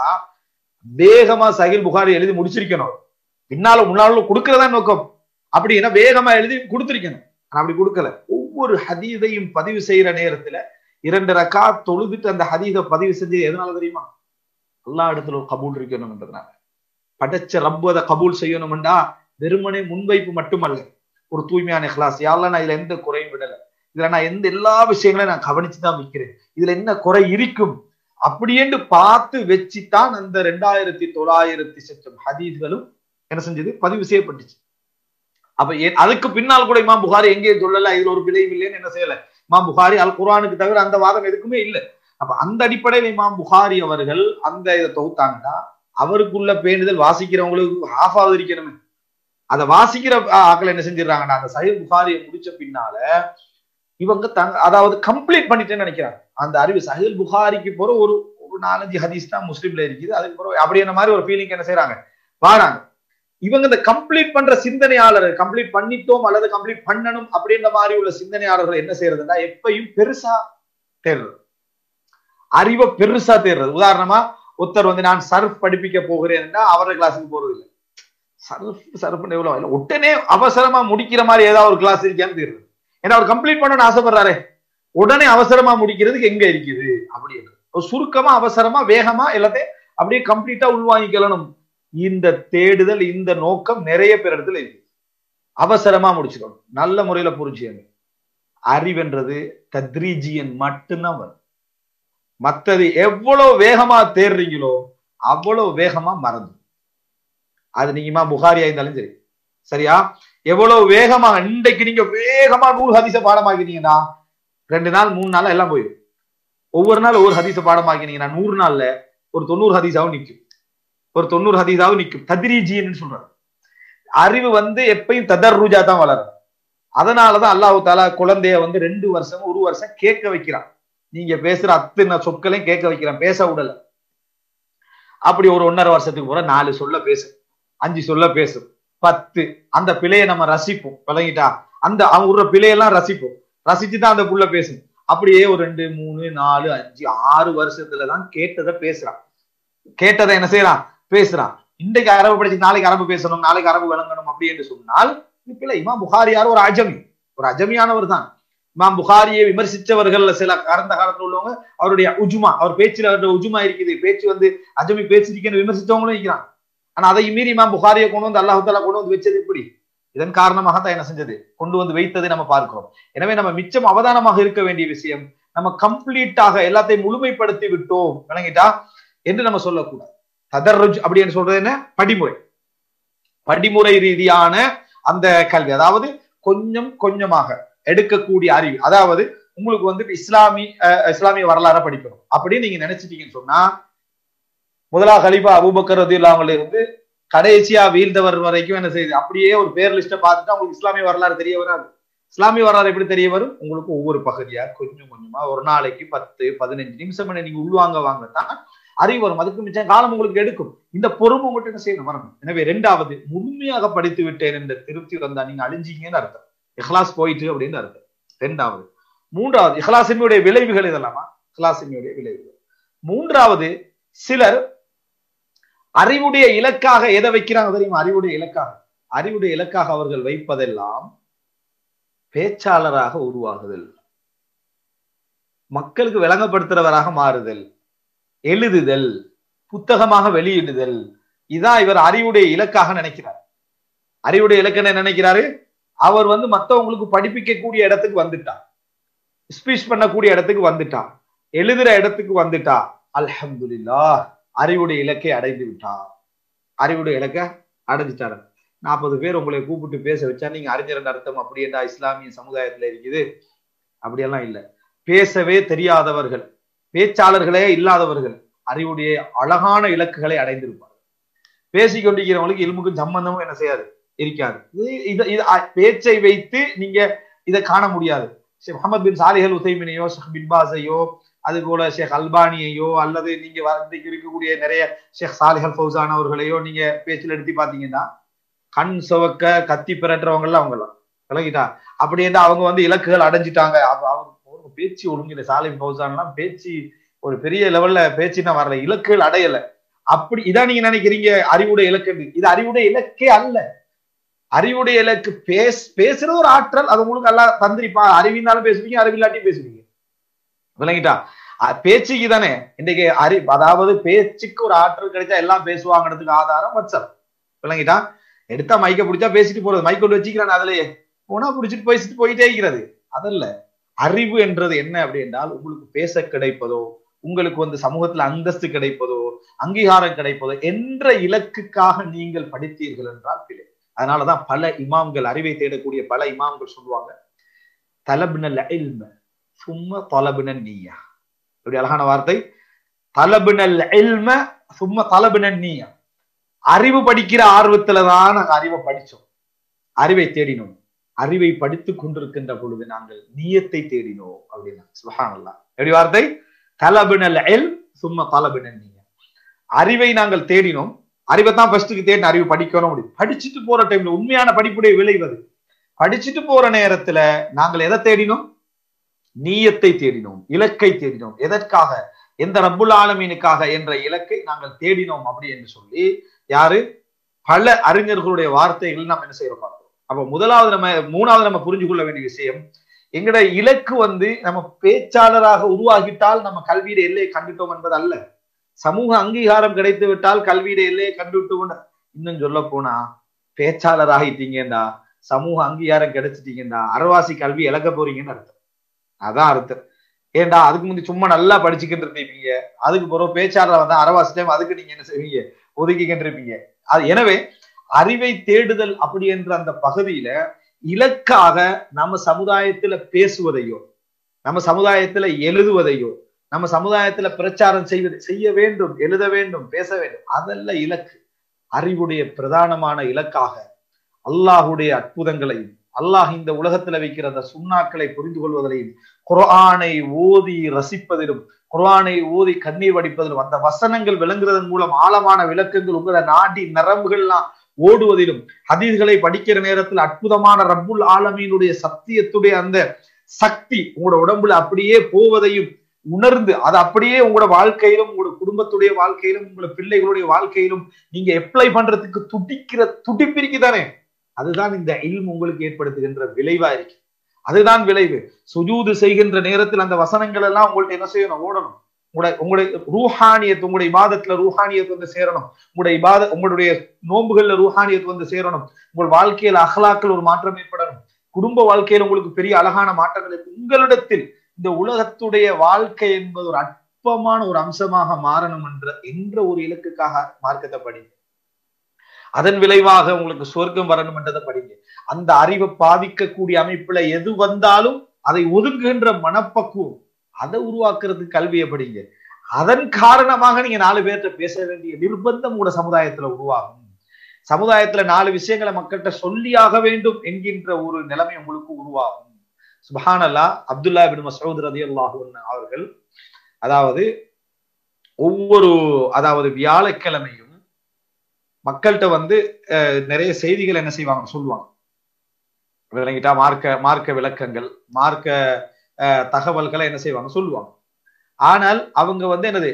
வேகமா சஹில் புகாரி எழுதி முடிச்சிருக்கணும் பின்னால முன்னாலும் கொடுக்கறதா நோக்கம் அப்படின்னா வேகமா எழுதி கொடுத்திருக்கணும் ஆனா அப்படி கொடுக்கல ஒவ்வொரு ஹதீதையும் பதிவு செய்யற நேரத்துல இரண்டு ரக்கா தொழுதுட்டு அந்த ஹதீதை பதிவு செஞ்சது எதனால தெரியுமா எல்லா இடத்துல ஒரு கபூல் இருக்கணும்ன்றதுனால படைச்ச ரப்பு அதை கபூல் செய்யணும்டா வெறுமனே முன்வைப்பு மட்டுமல்ல ஒரு தூய்மையான கிளாஸ் யாரெல்லாம் நான் இதுல எந்த குறையும் விடல இதுல நான் எந்த எல்லா விஷயங்களையும் நான் கவனிச்சுதான் வைக்கிறேன் இதுல என்ன குறை இருக்கும் அப்படியேன்னு பார்த்து வச்சுதான் அந்த ரெண்டாயிரத்தி தொள்ளாயிரத்தி சட்டம் ஹதீஸ்களும் என்ன செஞ்சது பதிவு செய்யப்பட்டுச்சு அப்ப அதுக்கு பின்னால் கூட இமாம் புகாரி எங்கேயும் சொல்லல இதுல ஒரு விளைவு இல்லைன்னு என்ன செய்யல இமாம் புகாரி அல் குரானுக்கு தவிர அந்த வாதம் எதுக்குமே இல்லை அப்ப அந்த அடிப்படையில் இமாம் புகாரி அவர்கள் அந்த இதை தொகுத்தாங்கன்னா அவருக்குள்ள பேணுதல் வாசிக்கிறவங்களுக்கு ஹாஃப் ஆகுது இருக்கணுமே அதை வாசிக்கிற ஆக்கள் என்ன செஞ்சிடறாங்கன்னா அந்த சஹீல் புகாரியை முடிச்ச பின்னால இவங்க தங்க அதாவது கம்ப்ளீட் பண்ணிட்டேன்னு நினைக்கிறாங்க அந்த அறிவு சஹீல் புகாரிக்கு போற ஒரு ஒரு நாலஞ்சு ஹதீஸ் தான் முஸ்லீம்ல இருக்குது அதுக்கு பிறகு அப்படியான மாதிரி ஒரு ஃபீலிங் என்ன செய்யறாங்க வாராங்க இவங்க இந்த கம்ப்ளீட் பண்ற சிந்தனையாளர் கம்ப்ளீட் பண்ணிட்டோம் அல்லது கம்ப்ளீட் பண்ணணும் அப்படின்ற மாதிரி உள்ள சிந்தனையாளர்கள் என்ன செய்யறதுன்னா எப்பயும் பெருசா தேடுறது அறிவை பெருசா தேடுறது உதாரணமா ஒருத்தர் வந்து நான் சர்ஃப் படிப்பிக்க போகிறேன்னா அவரோட கிளாஸுக்கு போறது இல்லை சர்ஃப் சர்ஃப் எவ்வளவு இல்லை உடனே அவசரமா முடிக்கிற மாதிரி ஏதாவது ஒரு கிளாஸ் இருக்கான்னு தெரியுது ஏன்னா அவர் கம்ப்ளீட் பண்ணணும்னு ஆசைப்படுறாரு உடனே அவசரமா முடிக்கிறதுக்கு எங்க இருக்குது அப்படின்னு ஒரு சுருக்கமா அவசரமா வேகமா எல்லாத்தையும் அப்படியே கம்ப்ளீட்டா உள்வாங்கிக்கணும் இந்த தேடுதல் இந்த நோக்கம் நிறைய பேர் இடத்துல இருக்கு அவசரமா முடிச்சுக்கணும் நல்ல முறையில புரிஞ்சுக்கங்க அறிவென்றது தத்ரீஜியன் மட்டும்தான் வரும் மத்தது எவ்வளவு வேகமா தேடுறீங்களோ அவ்வளவு வேகமா மறந்து அது நீங்கமா புகாரியா இருந்தாலும் சரி சரியா எவ்வளவு வேகமா இன்றைக்கு நீங்க வேகமா நூறு ஹதீச பாடமாக்கினீங்கன்னா ரெண்டு நாள் மூணு நாள் எல்லாம் போயிடும் ஒவ்வொரு நாள் ஒவ்வொரு ஹதீச பாடமாக்கினீங்கன்னா நூறு நாள்ல ஒரு தொண்ணூறு ஹதீஸாவும் நிக்கும் ஒரு தொண்ணூறு ஹதீஸாவும் நிக்கும் தத்ரீஜின்னு சொல்றாரு அறிவு வந்து எப்பயும் ததர்ருஜா தான் வளரும் அதனாலதான் அல்லாஹு தாலா குழந்தைய வந்து ரெண்டு வருஷம் ஒரு வருஷம் கேட்க வைக்கிறான் நீங்க பேசுற அத்தனை சொற்களையும் கேட்க வைக்கிறான் பேச விடல அப்படி ஒரு ஒன்னரை வருஷத்துக்கு போற நாலு சொல்ல பேசும் அஞ்சு சொல்ல பேசும் பத்து அந்த பிழையை நம்ம ரசிப்போம் விளங்கிட்டா அந்த அவங்க விடுற பிழையெல்லாம் ரசிப்போம் ரசிச்சு தான் அந்த புள்ள பேசும் அப்படியே ஒரு ரெண்டு மூணு நாலு அஞ்சு ஆறு வருஷத்துலதான் கேட்டதை பேசுறான் கேட்டதை என்ன செய்யறான் பேசுறான் இன்றைக்கு அரபு படிச்சு நாளைக்கு அரபு பேசணும் நாளைக்கு அரபு விளங்கணும் அப்படி என்று சொன்னால் இது பிள்ளை இமாம் புகாரியார் ஒரு அஜமி ஒரு அஜமியானவர் தான் இமாம் புகாரியை விமர்சிச்சவர்கள் சில கடந்த காலத்துல உள்ளவங்க அவருடைய உஜுமா அவர் பேச்சுல அவருடைய உஜுமா இருக்குது பேச்சு வந்து அஜமி பேசிருக்கேன்னு விமர்சித்தவங்களும் இருக்கிறான் ஆனா அதை மீறி இமாம் புகாரியை கொண்டு வந்து அல்லாஹு தாலா கொண்டு வந்து வச்சது எப்படி இதன் காரணமாக தான் என்ன செஞ்சது கொண்டு வந்து வைத்ததை நம்ம பார்க்கிறோம் எனவே நம்ம மிச்சம் அவதானமாக இருக்க வேண்டிய விஷயம் நம்ம கம்ப்ளீட்டாக எல்லாத்தையும் முழுமைப்படுத்தி விட்டோம் விளங்கிட்டா என்று நம்ம சொல்லக்கூடாது ததர்ருஜ் அப்படின்னு சொல்றது என்ன படிமுறை படிமுறை ரீதியான அந்த கல்வி அதாவது கொஞ்சம் கொஞ்சமாக எடுக்கக்கூடிய அறிவு அதாவது உங்களுக்கு வந்து இஸ்லாமி இஸ்லாமிய வரலாற படிக்கணும் அப்படின்னு நீங்க நினைச்சிட்டீங்கன்னு சொன்னா முதலா கலிபா அபுபக்கர் ரதியுல்லாமல இருந்து கடைசியா வீழ்ந்தவர் வரைக்கும் என்ன செய்யுது அப்படியே ஒரு பேர் லிஸ்ட பார்த்துட்டு உங்களுக்கு இஸ்லாமிய வரலாறு தெரிய வராது இஸ்லாமிய வரலாறு எப்படி தெரிய வரும் உங்களுக்கு ஒவ்வொரு பகுதியா கொஞ்சம் கொஞ்சமா ஒரு நாளைக்கு பத்து பதினஞ்சு நிமிஷம் நீங்க உள்வாங்க வாங்க தான் அறிவு வரும் அதுக்கு மிச்சம் காலம் உங்களுக்கு எடுக்கும் இந்த பொறுமை உங்கள்கிட்ட என்ன செய்யணும் வரணும் எனவே ரெண்டாவது முழுமையாக படித்து விட்டேன் என்ற திருப்தி வந்தா நீங்க அழிஞ்சீங்கன்னு அர்த்தம் இஹ்லாஸ் போயிட்டு அப்படின்னு அர்த்தம் ரெண்டாவது மூன்றாவது இஹ்லாசிமியுடைய விளைவுகள் இதெல்லாமா இஹ்லாசிமியுடைய விளைவுகள் மூன்றாவது சிலர் அறிவுடைய இலக்காக எதை வைக்கிறாங்க தெரியுமா அறிவுடைய இலக்காக அறிவுடைய இலக்காக அவர்கள் வைப்பதெல்லாம் பேச்சாளராக உருவாகுதல் மக்களுக்கு விளங்கப்படுத்துறவராக மாறுதல் எழுதுதல் புத்தகமாக வெளியிடுதல் இதான் இவர் அறிவுடைய இலக்காக நினைக்கிறார் அறிவுடைய இலக்கு என்ன நினைக்கிறாரு அவர் வந்து மத்தவங்களுக்கு படிப்பிக்கக்கூடிய இடத்துக்கு வந்துட்டார் ஸ்பீச் பண்ணக்கூடிய இடத்துக்கு வந்துட்டா எழுதுற இடத்துக்கு வந்துட்டா அல்ஹம்துலில்லா அறிவுடைய இலக்கை அடைந்து விட்டார் அறிவுடைய இலக்க அடைஞ்சிட்டாரு நாற்பது பேர் உங்களை கூப்பிட்டு பேச வச்சா நீங்க அறிஞர் அர்த்தம் அப்படி என்றா இஸ்லாமிய சமுதாயத்துல இருக்குது அப்படியெல்லாம் இல்லை பேசவே தெரியாதவர்கள் பேச்சாளர்களே இல்லாதவர்கள் அறிவுடைய அழகான இலக்குகளை அடைந்திருப்பார்கள் பேசிக் கொண்டிருக்கிறவங்களுக்கு இல்முக்கும் சம்பந்தமும் என்ன செய்யாது இருக்காது இது இது பேச்சை வைத்து நீங்க இதை காண முடியாது ஷேக் முகமது பின் சாலிஹல் உசைமினையோ ஷேக் பின் பாஸையோ அது போல ஷேக் அல்பானியையோ அல்லது நீங்க இன்றைக்கு இருக்கக்கூடிய நிறைய ஷேக் சாலிஹல் ஃபௌசான் அவர்களையோ நீங்க பேச்சில் எடுத்து பாத்தீங்கன்னா கண் சுவக்க கத்தி பிறட்டுறவங்க எல்லாம் அவங்கலாம் விளங்கிட்டா அப்படி இருந்தா அவங்க வந்து இலக்குகள் அடைஞ்சிட்டாங்க அவங்க பேச்சு ஒழுங்கு இல்லை சாலிம் ஃபௌசான்லாம் பேச்சு ஒரு பெரிய லெவல்ல பேச்சுன்னா வரல இலக்குகள் அடையல அப்படி இதான் நீங்க நினைக்கிறீங்க அறிவுடைய இலக்கு இது அறிவுடைய இலக்கே அல்ல அறிவுடைய இலக்கு பேஸ் பேசுறது ஒரு ஆற்றல் அது உங்களுக்கு எல்லாம் தந்திரிப்பா அறிவினாலும் பேசுவீங்க அறிவில்லாட்டியும் பேசுவீங்க விளங்கிட்டா பேச்சுக்கு தானே இன்றைக்கு அறி அதாவது பேச்சுக்கு ஒரு ஆற்றல் கிடைச்சா எல்லாம் பேசுவாங்கிறதுக்கு ஆதாரம் வாட்ஸ்அப் விளங்கிட்டா எடுத்தா மைக்க பிடிச்சா பேசிட்டு போறது மைக் கொண்டு வச்சுக்கிறான் அதுலயே போனா பிடிச்சிட்டு பேசிட்டு போயிட்டே இருக்கிறது அதல்ல அறிவு என்றது என்ன அப்படி என்றால் உங்களுக்கு பேச கிடைப்பதோ உங்களுக்கு வந்து சமூகத்துல அந்தஸ்து கிடைப்பதோ அங்கீகாரம் கிடைப்பதோ என்ற இலக்குக்காக நீங்கள் படித்தீர்கள் என்றால் பிழை அதனாலதான் பல இமாம்கள் அறிவை தேடக்கூடிய பல இமாம்கள் சொல்லுவாங்க தலபினல் இல்ம சும்மா தொலபினன் நீயா இப்படி அழகான வார்த்தை தலபினல் இல்ம சும்மா தலபினன் நீயா அறிவு படிக்கிற ஆர்வத்துலதான் நாங்க அறிவை படிச்சோம் அறிவை தேடினோம் அறிவை படித்துக் கொண்டிருக்கின்ற பொழுது நாங்கள் நீயத்தை தேடினோம் அப்படின்னா சுபஹானல்லா எப்படி வார்த்தை தலபினல் எல் சும்மா தலபினல் நீங்க அறிவை நாங்கள் தேடினோம் அறிவை தான் ஃபர்ஸ்ட்டுக்கு தேடின அறிவு படிக்கணும் முடியும் படிச்சுட்டு போற டைம்ல உண்மையான படிப்புடைய விளைவது படிச்சுட்டு போற நேரத்துல நாங்கள் எதை தேடினோம் நீயத்தை தேடினோம் இலக்கை தேடினோம் எதற்காக எந்த ரப்புல் ஆலமீனுக்காக என்ற இலக்கை நாங்கள் தேடினோம் அப்படி என்று சொல்லி யாரு பல அறிஞர்களுடைய வார்த்தைகள் நம்ம என்ன செய்யறோம் பார்க்கிறோம் அப்ப முதலாவது நம்ம மூணாவது நம்ம புரிஞ்சு கொள்ள வேண்டிய விஷயம் எங்கட இலக்கு வந்து நம்ம பேச்சாளராக உருவாகிட்டால் நம்ம கல்வியிட எல்லையை கண்டுட்டோம் என்பது அல்ல சமூக அங்கீகாரம் கிடைத்து விட்டால் கல்வியிட எல்லையை கண்டுவிட்டோம் இன்னும் சொல்ல போனா பேச்சாளர் ஆகிட்டீங்கடா சமூக அங்கீகாரம் கிடைச்சிட்டீங்கடா அறவாசி கல்வி இழக்க போறீங்கன்னு அர்த்தம் அதான் அர்த்தம் ஏன்டா அதுக்கு முந்தி சும்மா நல்லா படிச்சுக்கிட்டு இருப்பீங்க அதுக்கு பிறகு பேச்சாளர் வந்தா அரவாசி டைம் அதுக்கு நீங்க என்ன செய்வீங்க ஒதுக்கிக்கிட்டு இருப்பீங்க அது எனவே அறிவை தேடுதல் அப்படி என்ற அந்த பகுதியில இலக்காக நம்ம சமுதாயத்துல பேசுவதையோ நம்ம சமுதாயத்துல எழுதுவதையோ நம்ம சமுதாயத்துல பிரச்சாரம் செய்வது செய்ய வேண்டும் எழுத வேண்டும் பேச வேண்டும் அதல்ல இலக்கு அறிவுடைய பிரதானமான இலக்காக அல்லாஹுடைய அற்புதங்களையும் அல்லாஹ் இந்த உலகத்துல வைக்கிற அந்த சுண்ணாக்களை புரிந்து கொள்வதிலையும் குரானை ஓதி ரசிப்பதிலும் குரானை ஓதி கண்ணீர் வடிப்பதிலும் அந்த வசனங்கள் விளங்குறதன் மூலம் ஆழமான விளக்கங்கள் உங்களோட நாடி நரம்புகள்லாம் ஓடுவதிலும் ஹதீஸ்களை படிக்கிற நேரத்தில் அற்புதமான ரப்புல் ஆலமீனுடைய சத்தியத்துடைய அந்த சக்தி உங்களோட உடம்புல அப்படியே போவதையும் உணர்ந்து அது அப்படியே உங்களோட வாழ்க்கையிலும் உங்களோட குடும்பத்துடைய வாழ்க்கையிலும் உங்களோட பிள்ளைகளுடைய வாழ்க்கையிலும் நீங்க அப்ளை பண்றதுக்கு துடிக்கிற துடிப்பிருக்கு தானே அதுதான் இந்த இல்ம் உங்களுக்கு ஏற்படுத்துகின்ற விளைவா இருக்கு அதுதான் விளைவு சுஜூது செய்கின்ற நேரத்தில் அந்த வசனங்கள் எல்லாம் உங்கள்ட்ட என்ன செய்யணும் ஓடணும் உங்களுடைய உங்களுடைய ரூஹானியத் உங்களுடைய இபாதத்துல ரூஹானியத் வந்து சேரணும் உங்களுடைய இபாத உங்களுடைய நோன்புகள்ல ரூஹானியத் வந்து சேரணும் உங்கள் வாழ்க்கையில அகலாக்கள் ஒரு மாற்றம் ஏற்படணும் குடும்ப வாழ்க்கையில உங்களுக்கு பெரிய அழகான மாற்றங்கள் இருக்கு உங்களிடத்தில் இந்த உலகத்துடைய வாழ்க்கை என்பது ஒரு அற்பமான ஒரு அம்சமாக மாறணும் என்ற என்ற ஒரு இலக்குக்காக மார்க்கத்தை படிங்க அதன் விளைவாக உங்களுக்கு சொர்க்கம் வரணும் என்றதை படிங்க அந்த அறிவை பாதிக்கக்கூடிய அமைப்புல எது வந்தாலும் அதை ஒதுங்குகின்ற மனப்பக்குவம் அதை உருவாக்குறதுக்கு கல்வியை படிங்க அதன் காரணமாக நீங்க நாலு பேர்கிட்ட பேச வேண்டிய நிர்பந்தம் கூட சமுதாயத்துல உருவாகும் சமுதாயத்துல நாலு விஷயங்களை மக்கள்கிட்ட சொல்லியாக வேண்டும் என்கின்ற ஒரு நிலைமை உங்களுக்கு உருவாகும் சுபஹானல்லா அப்துல்லா பின் மசூத் ரதி அல்லாஹு அவர்கள் அதாவது ஒவ்வொரு அதாவது வியாழக்கிழமையும் மக்கள்கிட்ட வந்து நிறைய செய்திகள் என்ன செய்வாங்க சொல்லுவாங்க விளங்கிட்டா மார்க்க மார்க்க விளக்கங்கள் மார்க்க தகவல்களை என்ன செய்வாங்க சொல்லுவாங்க ஆனால் அவங்க வந்து என்னது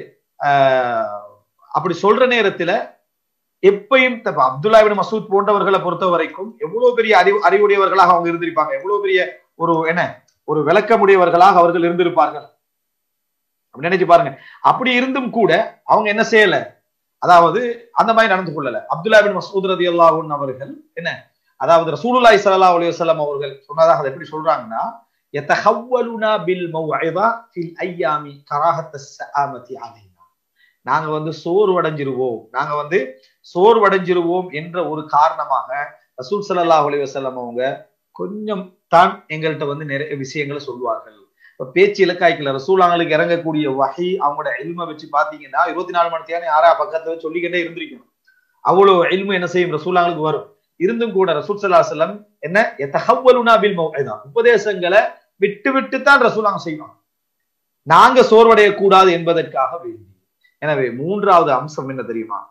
அப்படி சொல்ற நேரத்துல எப்பயும் அப்துல்லா பின் மசூத் போன்றவர்களை பொறுத்த வரைக்கும் எவ்வளவு பெரிய அறிவு அறிவுடையவர்களாக அவங்க இருந்திருப்பாங்க எவ்வளவு பெரிய ஒரு என்ன ஒரு விளக்கமுடையவர்களாக அவர்கள் இருந்திருப்பார்கள் அப்படி நினைச்சு பாருங்க அப்படி இருந்தும் கூட அவங்க என்ன செய்யல அதாவது அந்த மாதிரி நடந்து கொள்ளல அப்துல்லா பின் மசூத் ரதி அல்லாஹூன் அவர்கள் என்ன அதாவது ரசூலுல்லாய் சல்லா அலி வசலம் அவர்கள் சொன்னதாக அதை எப்படி சொல்றாங்கன்னா يتحولنا بالموعظة في الأيام كراهة السآمة علينا நாங்க வந்து சோர்வடைஞ்சிருவோம் நாங்க வந்து சோர்வடைஞ்சிருவோம் என்ற ஒரு காரணமாக ரசூல் சல்லாஹ் அலி வசல்லம் அவங்க கொஞ்சம் தான் எங்கள்கிட்ட வந்து நிறைய விஷயங்களை சொல்லுவார்கள் இப்ப பேச்சு இலக்காய்க்கல ரசூலாங்களுக்கு இறங்கக்கூடிய வகை அவங்களோட எல்மை வச்சு பாத்தீங்கன்னா இருபத்தி நாலு மணி தேவை யாரா பக்கத்துல சொல்லிக்கிட்டே இருந்திருக்கணும் அவ்வளவு எல்மு என்ன செய்யும் ரசூலாங்களுக்கு வரும் இருந்தும் கூட ரசூல் சல்லா செல்லம் என்ன எத்தஹவலுனா பில் மௌதான் உபதேசங்களை விட்டு விட்டு தான் ரசூலாங்க செய்வாங்க நாங்க சோர்வடைய கூடாது என்பதற்காக வேண்டி எனவே மூன்றாவது அம்சம் என்ன தெரியுமா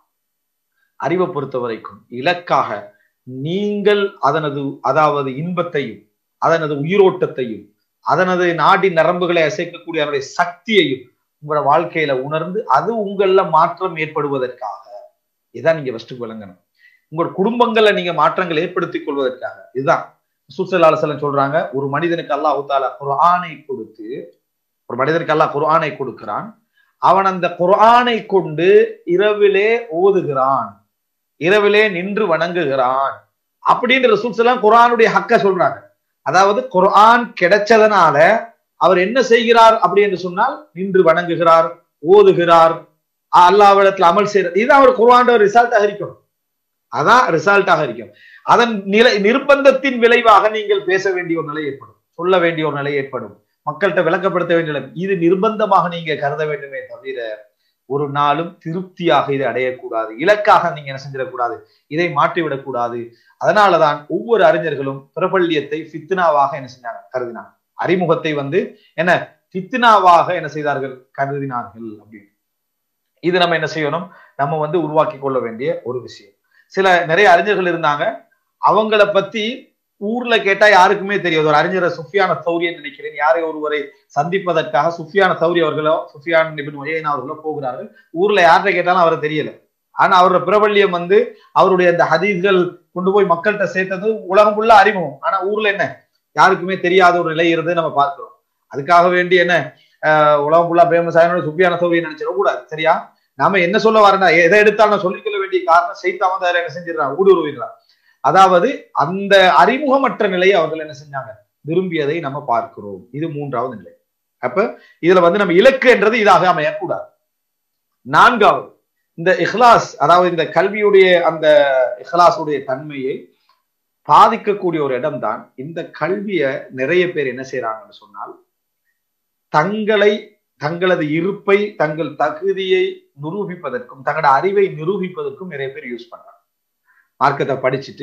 அறிவை பொறுத்த வரைக்கும் இலக்காக நீங்கள் அதனது அதாவது இன்பத்தையும் அதனது உயிரோட்டத்தையும் அதனது நாடி நரம்புகளை அசைக்கக்கூடிய அதனுடைய சக்தியையும் உங்களோட வாழ்க்கையில உணர்ந்து அது உங்கள மாற்றம் ஏற்படுவதற்காக இதான் நீங்க ஃபர்ஸ்ட் விளங்கணும் உங்களோட குடும்பங்கள்ல நீங்க மாற்றங்கள் ஏற்படுத்திக் கொள்வதற்காக இதுதான் சுசலாலசலம் சொல்றாங்க ஒரு மனிதனுக்கு அல்லாஹ் தால ஒரு ஆணை கொடுத்து ஒரு மனிதனுக்கு அல்லாஹ் குர்ஆனை கொடுக்கிறான் அவன் அந்த குர்ஆனை கொண்டு இரவிலே ஓதுகிறான் இரவிலே நின்று வணங்குகிறான் அப்படின்னு ரசூல்ஸ் எல்லாம் குர்ஆனுடைய ஹக்க சொல்றாங்க அதாவது குர்ஆன் கிடைச்சதனால அவர் என்ன செய்கிறார் அப்படி என்று சொன்னால் நின்று வணங்குகிறார் ஓதுகிறார் அல்லாவிடத்துல அமல் செய்யறது இதுதான் அவர் குர்ஆன் ரிசல்ட்டாக இருக்கும் அதான் ரிசல்ட்டாக இருக்கும் அதன் நிலை நிர்பந்தத்தின் விளைவாக நீங்கள் பேச வேண்டிய ஒரு நிலை ஏற்படும் சொல்ல வேண்டிய ஒரு நிலை ஏற்படும் மக்கள்கிட்ட விளக்கப்படுத்த வேண்டிய நிலை இது நிர்பந்தமாக நீங்க கருத வேண்டுமே தவிர ஒரு நாளும் திருப்தியாக இதை அடையக்கூடாது இலக்காக நீங்க என்ன செஞ்சிடக்கூடாது இதை மாற்றிவிடக்கூடாது அதனாலதான் ஒவ்வொரு அறிஞர்களும் பிரபல்யத்தை ஃபித்னாவாக என்ன செஞ்சாங்க கருதினாங்க அறிமுகத்தை வந்து என்ன ஃபித்னாவாக என்ன செய்தார்கள் கருதினார்கள் அப்படின்னு இது நம்ம என்ன செய்யணும் நம்ம வந்து உருவாக்கி கொள்ள வேண்டிய ஒரு விஷயம் சில நிறைய அறிஞர்கள் இருந்தாங்க அவங்கள பத்தி ஊர்ல கேட்டா யாருக்குமே தெரியாது ஒரு அறிஞர் சுஃபியான சௌரியன் நினைக்கிறேன் யாரை ஒருவரை சந்திப்பதற்காக சுஃபியான சௌரி அவர்களோ சுஃபியான் நிபின் ஒயன் அவர்களோ போகிறார்கள் ஊர்ல யார்கிட்ட கேட்டாலும் அவரை தெரியல ஆனா அவரோட பிரபல்யம் வந்து அவருடைய அந்த ஹதீஸ்கள் கொண்டு போய் மக்கள்கிட்ட சேர்த்தது உலகம் ஃபுல்லா அறிமுகம் ஆனா ஊர்ல என்ன யாருக்குமே தெரியாத ஒரு நிலை இருந்து நம்ம பார்க்கிறோம் அதுக்காக வேண்டி என்ன உலகம் ஃபுல்லா ஃபேமஸ் ஆகணும் சுஃபியான சௌரியை நினைச்சிட கூடாது சரியா நாம என்ன சொல்ல வரேன்னா எதை எடுத்தாலும் சொல்லிக்கொள்ள வேண்டிய காரணம் செய்தான் வந்து அதில் என்ன செஞ்சிடறான் ஊடுருவிடுறான் அதாவது அந்த அறிமுகமற்ற நிலையை அவர்கள் என்ன செஞ்சாங்க விரும்பியதை நம்ம பார்க்கிறோம் இது மூன்றாவது நிலை அப்ப இதுல வந்து நம்ம இலக்கு என்றது இதாக அமையக்கூடாது நான்காவது இந்த இஹ்லாஸ் அதாவது இந்த கல்வியுடைய அந்த இஹ்லாஸுடைய தன்மையை பாதிக்கக்கூடிய ஒரு இடம்தான் இந்த கல்வியை நிறைய பேர் என்ன செய்யறாங்கன்னு சொன்னால் தங்களை தங்களது இருப்பை தங்கள் தகுதியை நிரூபிப்பதற்கும் தங்களோட அறிவை நிரூபிப்பதற்கும் நிறைய பேர் யூஸ் பண்றாங்க மார்க்கத்தை படிச்சுட்டு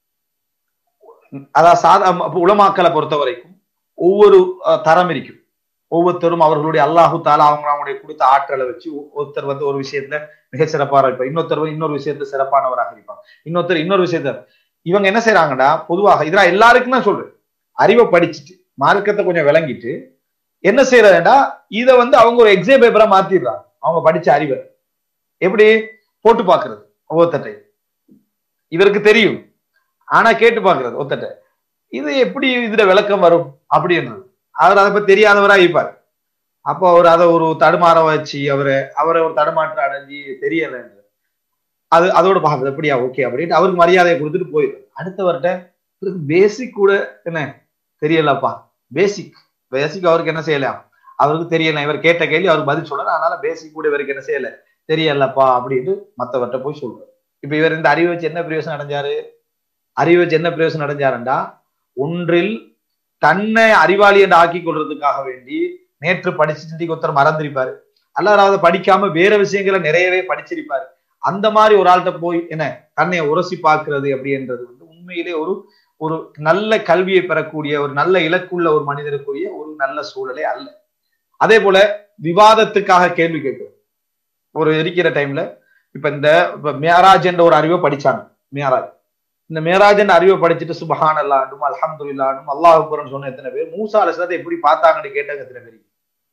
அதாவது சாதா உலமாக்களை பொறுத்த வரைக்கும் ஒவ்வொரு தரம் இருக்கும் ஒவ்வொருத்தரும் அவர்களுடைய அல்லாஹு தாலா அவங்க அவங்களுடைய கொடுத்த ஆற்றலை வச்சு ஒருத்தர் வந்து ஒரு விஷயத்துல மிக சிறப்பாக இருப்பார் இன்னொருத்தர் இன்னொரு விஷயத்துல சிறப்பானவராக இருப்பாங்க இன்னொருத்தர் இன்னொரு விஷயத்த இவங்க என்ன செய்யறாங்கன்னா பொதுவாக இதெல்லாம் எல்லாருக்கும் தான் சொல்றேன் அறிவை படிச்சுட்டு மார்க்கத்தை கொஞ்சம் விளங்கிட்டு என்ன செய்யறதுடா இதை வந்து அவங்க ஒரு எக்ஸாம் பேப்பரா மாத்திடுறாங்க அவங்க படிச்ச அறிவை எப்படி போட்டு பாக்குறது ஒவ்வொருத்தட்டை இவருக்கு தெரியும் ஆனா கேட்டு பாக்குறது ஒருத்தட்ட இது எப்படி இதுல விளக்கம் வரும் அப்படின்றது அவர் அதை பத்தி தெரியாதவரா இருப்பார் அப்போ அவர் அதை ஒரு தடுமாற வச்சு அவரை அவரை ஒரு தடுமாற்றம் அடைஞ்சு தெரியல அது அதோட பாக்குறது எப்படியா ஓகே அப்படின்ட்டு அவருக்கு மரியாதையை கொடுத்துட்டு போயிடும் அடுத்தவர்கிட்ட பேசிக் கூட என்ன தெரியலப்பா பேசிக் பேசிக் அவருக்கு என்ன செய்யலாம் அவருக்கு தெரியல இவர் கேட்ட கேள்வி அவருக்கு பதில் சொல்லல அதனால பேசிக் கூட இவருக்கு என்ன செய்யல தெரியலப்பா அப்படின்ட்டு மத்தவர்கிட்ட போய் சொல்றாரு இப்ப இவர் இந்த அறிவை வச்சு என்ன பிரயோசனம் அடைஞ்சாரு அறிவை வச்சு என்ன பிரயோசனம் அடைஞ்சாருண்டா ஒன்றில் தன்னை அறிவாளி என்று ஆக்கி கொள்றதுக்காக வேண்டி நேற்று படிச்சுட்டு ஒருத்தர் மறந்திருப்பாரு அல்லாத படிக்காம வேற விஷயங்களை நிறையவே படிச்சிருப்பாரு அந்த மாதிரி ஒரு ஆள்கிட்ட போய் என்ன தன்னை உரசி பார்க்கிறது அப்படின்றது வந்து உண்மையிலே ஒரு ஒரு நல்ல கல்வியை பெறக்கூடிய ஒரு நல்ல இலக்குள்ள ஒரு மனிதருக்குரிய ஒரு நல்ல சூழலே அல்ல அதே போல விவாதத்துக்காக கேள்வி கேட்கும் ஒரு இருக்கிற டைம்ல இப்ப இந்த மேராஜ் என்ற ஒரு அறிவை படிச்சாங்க மேராஜ் இந்த மேராஜ் என்ற அறிவை படிச்சுட்டு சுபஹான் அல்லாண்டும் அலமது இல்லாண்டும் அல்லாஹுபுரம் சொன்ன எத்தனை பேர் மூசா அலசத்தை எப்படி பார்த்தாங்கன்னு கேட்டாங்க எத்தனை பேர்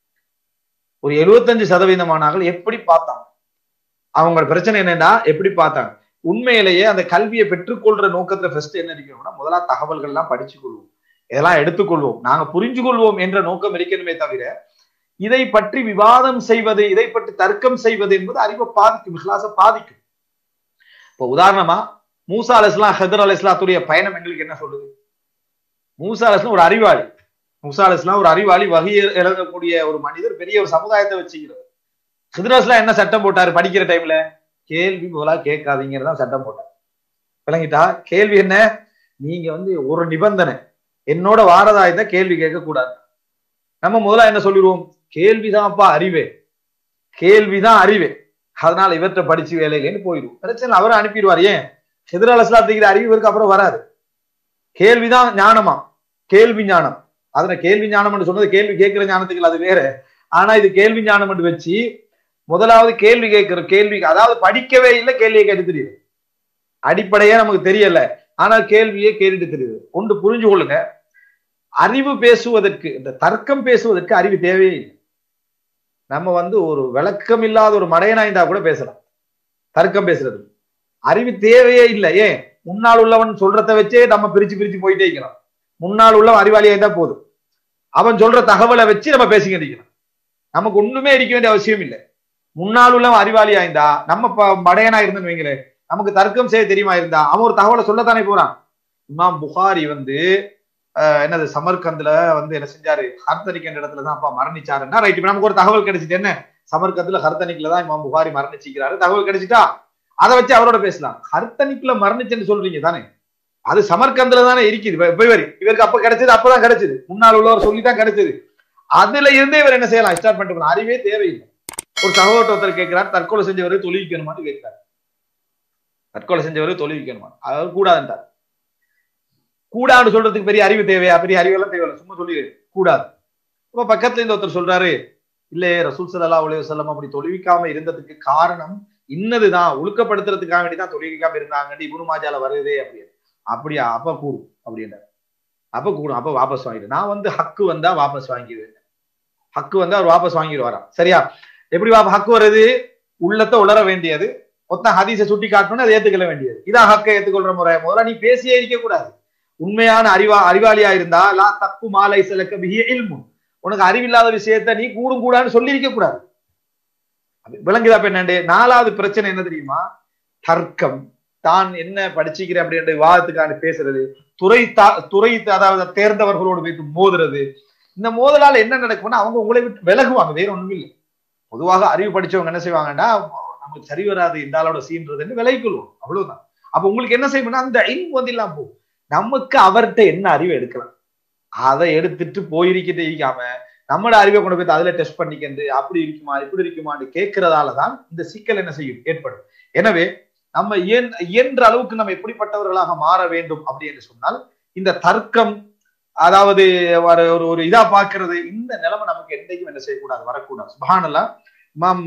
ஒரு எழுபத்தஞ்சு சதவீதமானார்கள் எப்படி பார்த்தாங்க அவங்க பிரச்சனை என்னன்னா எப்படி பார்த்தாங்க உண்மையிலேயே அந்த கல்வியை பெற்றுக்கொள்ற நோக்கத்துல ஃபர்ஸ்ட் என்ன இருக்கணும்னா முதலா தகவல்கள் எல்லாம் படிச்சு கொள்வோம் இதெல்லாம் எடுத்துக்கொள்வோம் நாங்க புரிஞ்சு கொள்வோம் என்ற நோக்கம் இருக்கணுமே தவிர இதை பற்றி விவாதம் செய்வது இதை பற்றி தர்க்கம் செய்வது என்பது அறிவை பாதிக்கும் இஹ்லாச பாதிக்கும் இப்போ உதாரணமா மூசா அலிஸ்லாம் ஹதர் அலி இஸ்லாத்துடைய பயணம் எங்களுக்கு என்ன சொல்லுது மூசா அலிஸ்லாம் ஒரு அறிவாளி மூசா அலிஸ்லாம் ஒரு அறிவாளி வகை எழுதக்கூடிய ஒரு மனிதர் பெரிய ஒரு சமுதாயத்தை வச்சுக்கிறார் ஹிதர் அலிஸ்லாம் என்ன சட்டம் போட்டாரு படிக்கிற டைம்ல கேள்வி போலா கேட்காதீங்கிறதான் சட்டம் போட்டார் விளங்கிட்டா கேள்வி என்ன நீங்க வந்து ஒரு நிபந்தனை என்னோட வாரதா இருந்தா கேள்வி கேட்க கூடாது நம்ம முதல்ல என்ன சொல்லிடுவோம் கேள்விதான்ப்பா அறிவே கேள்விதான் அறிவே அதனால இவற்றை படிச்சு வேலையிலேன்னு போயிடும் பிரச்சனை அவரை அனுப்பிடுவார் ஏன் ஹிதர் அலஸ்லாத்துக்கிற அறிவு இவருக்கு அப்புறம் வராது கேள்விதான் ஞானமா கேள்வி ஞானம் அதுல கேள்வி ஞானம் சொன்னது கேள்வி கேட்கிற ஞானத்துக்கு அது வேற ஆனா இது கேள்வி ஞானம் வச்சு முதலாவது கேள்வி கேட்கிற கேள்வி அதாவது படிக்கவே இல்லை கேள்வியை கேட்டு தெரியுது அடிப்படையே நமக்கு தெரியல ஆனால் கேள்வியே கேட்டுட்டு தெரியுது ஒன்று புரிஞ்சு கொள்ளுங்க அறிவு பேசுவதற்கு இந்த தர்க்கம் பேசுவதற்கு அறிவு தேவையே இல்லை நம்ம வந்து ஒரு விளக்கம் இல்லாத ஒரு மடையனாய்ந்தா கூட பேசலாம் தர்க்கம் பேசுறது அறிவு தேவையே இல்லை ஏன் முன்னால் உள்ளவன் சொல்றத வச்சே நம்ம பிரிச்சு பிரிச்சு போயிட்டே இருக்கிறோம் முன்னால் உள்ளவன் அறிவாளியா இருந்தா போதும் அவன் சொல்ற தகவலை வச்சு நம்ம பேசிக்கிட்டு இருக்கிறோம் நமக்கு ஒண்ணுமே இருக்க வேண்டிய அவசியம் இல்லை முன்னால் உள்ளவன் அறிவாளியா இருந்தா நம்ம மடையனா இருந்தோன்னு வைங்களேன் நமக்கு தர்க்கம் செய்ய தெரியுமா இருந்தா அவன் ஒரு தகவலை சொல்லத்தானே போறான் இமாம் புகாரி வந்து என்னது சமர்கந்துல வந்து என்ன செஞ்சாரு ஹர்த்தனிக்கின்ற இடத்துல தான் அப்பா மரணிச்சாருன்னா ரைட் இப்ப நமக்கு ஒரு தகவல் கிடைச்சிட்டு என்ன சமர்கந்துல ஹர்த்தனிக்குல தான் இமாம் புகாரி மரணிச்சிக்கிறாரு தகவல் கிடைச்சிட்டா அதை வச்சு அவரோட பேசலாம் ஹர்த்தனிக்குல மரணிச்சுன்னு சொல்றீங்க தானே அது சமர்கந்துல தானே இருக்குது இவர் இவருக்கு அப்ப கிடைச்சது அப்பதான் கிடைச்சது முன்னால் உள்ளவர் சொல்லிதான் கிடைச்சது அதுல இருந்தே இவர் என்ன செய்யலாம் ஸ்டார்ட் பண்ணிட்டு அறிவே தேவையில்லை ஒரு சகோதரர் ஒருத்தர் கேட்கிறார் தற்கொலை செஞ்சவரை தொழிவிக்கணுமான்னு கேட்கிறார் தற்கொலை செஞ்சவரை தொழிவிக்கணுமா அதாவது கூடாதுன்றார் கூடாதுன்னு சொல்றதுக்கு பெரிய அறிவு தேவையா பெரிய அறிவெல்லாம் தேவையில்லை சும்மா சொல்லி கூடாது இப்ப பக்கத்துல இருந்து ஒருத்தர் சொல்றாரு இல்லையே ரசூல் சல்லா உலக செல்லம் அப்படி தொழுவிக்காம இருந்ததுக்கு காரணம் இன்னதுதான் ஒழுக்கப்படுத்துறதுக்காக வேண்டி தான் தொழுவிக்காம இருந்தாங்க இபுனு மாஜால வருதே அப்படின்னு அப்படியா அப்ப கூடும் அப்படின்றார் அப்ப கூடும் அப்ப வாபஸ் வாங்கிடு நான் வந்து ஹக்கு வந்தா வாபஸ் வாங்கிடுவேன் ஹக்கு வந்தா அவர் வாபஸ் வாங்கிடுவாராம் சரியா எப்படி வாப ஹக்கு வருது உள்ளத்தை உளர வேண்டியது மொத்தம் ஹதீஸை சுட்டி காட்டணும்னு அதை ஏத்துக்கொள்ள வேண்டியது இதான் ஹக்கை ஏத்துக்கொள்ற முறை முதல்ல நீ பேசியே இருக்க கூடாது உண்மையான அறிவா அறிவாளியா இருந்தா லா தப்பு மாலை சிலக்க பிகிய இல்மும் உனக்கு அறிவில்லாத விஷயத்த நீ கூடும் கூடான்னு சொல்லி இருக்க கூடாது விளங்குதா பெண்ணாண்டு நாலாவது பிரச்சனை என்ன தெரியுமா தர்க்கம் தான் என்ன படிச்சுக்கிறேன் அப்படின்ற விவாதத்துக்கான பேசுறது துறை துறை அதாவது தேர்ந்தவர்களோடு வைத்து மோதுறது இந்த மோதலால என்ன நடக்கும்னா அவங்க உங்களை விட்டு விலகுவாங்க வேற ஒண்ணும் இல்லை பொதுவாக அறிவு படிச்சவங்க என்ன செய்வாங்கன்னா நமக்கு சரி வராது இந்த ஆளோட சீன்றதுன்னு விலகிக்கொள்வோம் அவ்வளவுதான் அப்ப உங்களுக்கு என்ன செய்யணும்னா அந்த இல்மு வந்து இல்லாம போகும் நமக்கு அவர்கிட்ட என்ன அறிவை எடுக்கலாம் அதை எடுத்துட்டு போயிருக்கிட்டு இருக்காம நம்மளோட அறிவை கொண்டு போய் அதுல டெஸ்ட் பண்ணிக்கிட்டு அப்படி இருக்குமா இப்படி இருக்குமான்னு கேட்கறதால தான் இந்த சிக்கல் என்ன செய்யும் ஏற்படும் எனவே நம்ம இயன்ற அளவுக்கு நம்ம எப்படிப்பட்டவர்களாக மாற வேண்டும் அப்படி என்று சொன்னால் இந்த தர்க்கம் அதாவது ஒரு ஒரு இதா பாக்குறது இந்த நிலைமை நமக்கு என்றைக்கும் என்ன செய்யக்கூடாது வரக்கூடாது சுபானல்லா இமாம்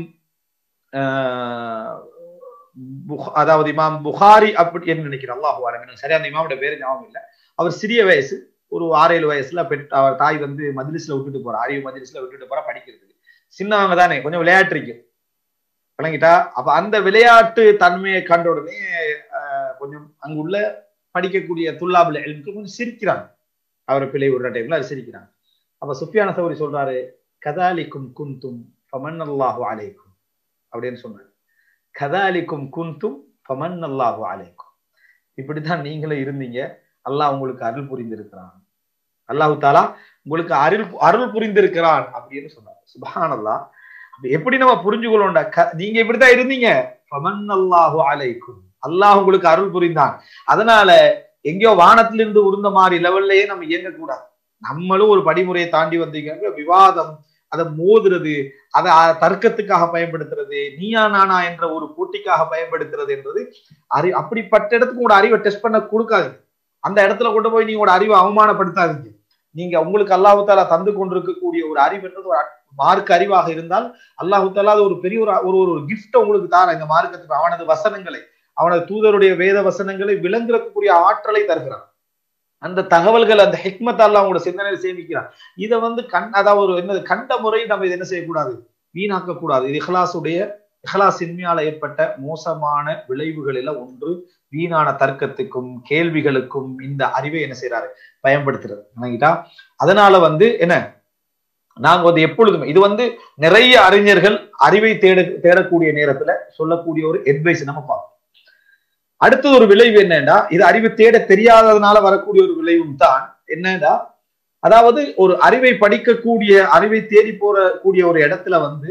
அதாவது இமாம் புகாரி அப்படி என்று நினைக்கிறேன் அல்லாஹு எனக்கு சரியா அந்த இமாமோட பேரு ஞாபகம் இல்லை அவர் சிறிய வயசு ஒரு ஆறு ஏழு வயசுல பெட் அவர் தாய் வந்து மஜ்லிஸ்ல விட்டுட்டு போறா அறிவு மஜ்லிஸ்ல விட்டுட்டு போறா படிக்கிறதுக்கு சின்னவங்க தானே கொஞ்சம் விளையாட்டு இருக்கு விளங்கிட்டா அப்ப அந்த விளையாட்டு தன்மையை கண்ட உடனே கொஞ்சம் அங்குள்ள படிக்கக்கூடிய துல்லாபுல எழுந்து கொஞ்சம் சிரிக்கிறாங்க அவரை பிள்ளை விடுற டைம்ல அது சிரிக்கிறாங்க அப்ப சுஃபியான சௌரி சொல்றாரு கதாலிக்கும் குந்தும் ஃபமன் அல்லாஹு அலைக்கும் அப்படின்னு சொன்னாரு கதாலிக்கும் குந்தும் ஃபமன் அல்லாஹு அலைக்கும் இப்படித்தான் நீங்களும் இருந்தீங்க அல்லாஹ் உங்களுக்கு அருள் புரிந்திருக்கிறான் அல்லாஹு தாலா உங்களுக்கு அருள் அருள் புரிந்திருக்கிறான் அப்படின்னு சொன்னார் சுபானல்லா எப்படி நம்ம புரிஞ்சுக்கொள்ளோம்டா நீங்க இப்படித்தான் இருந்தீங்க ஃபமன் அல்லாஹு அலைக்கும் அல்லாஹ் உங்களுக்கு அருள் புரிந்தான் அதனால எங்கேயோ வானத்திலிருந்து உருந்த மாதிரி லெவல்லையே நம்ம இயங்கக்கூடாது நம்மளும் ஒரு படிமுறையை தாண்டி வந்தீங்க விவாதம் அதை மோதுறது அதை தர்க்கத்துக்காக பயன்படுத்துறது நீயா நானா என்ற ஒரு போட்டிக்காக பயன்படுத்துறது என்றது அறி அப்படிப்பட்ட இடத்துக்கு உங்களோட அறிவை டெஸ்ட் பண்ண கொடுக்காது அந்த இடத்துல கொண்டு போய் நீங்களோட அறிவை அவமானப்படுத்தாதீங்க நீங்க உங்களுக்கு அல்லாஹு தாலா தந்து கொண்டிருக்கக்கூடிய ஒரு அறிவு என்றது ஒரு மார்க் அறிவாக இருந்தால் அல்லாஹு தாலா அது ஒரு பெரிய ஒரு ஒரு கிஃப்ட் உங்களுக்கு தார இந்த மார்க்கத்துக்கு அவனது வசனங்களை அவனது தூதருடைய வேத வசனங்களை விளங்குறதுக்குரிய ஆற்றலை தருகிறான் அந்த தகவல்கள் அந்த ஹெக்மத்தால் அவங்களோட சிந்தனையில் சேமிக்கிறான் இதை வந்து கண் அதாவது ஒரு என்னது கண்ட முறை நம்ம இதை என்ன செய்யக்கூடாது வீணாக்க கூடாது இது இஹ்லாசுடைய இஹ்லாஸ் இன்மையால ஏற்பட்ட மோசமான விளைவுகளில ஒன்று வீணான தர்க்கத்துக்கும் கேள்விகளுக்கும் இந்த அறிவை என்ன செய்யறாரு பயன்படுத்துறது நினைக்கிட்டா அதனால வந்து என்ன நாங்க வந்து எப்பொழுதுமே இது வந்து நிறைய அறிஞர்கள் அறிவை தேட தேடக்கூடிய நேரத்துல சொல்லக்கூடிய ஒரு அட்வைஸ் நம்ம பார்ப்போம் அடுத்தது ஒரு விளைவு என்னன்னா இது அறிவு தேட தெரியாததுனால வரக்கூடிய ஒரு விளைவும் தான் என்னன்னா அதாவது ஒரு அறிவை படிக்கக்கூடிய அறிவை தேடி போற கூடிய ஒரு இடத்துல வந்து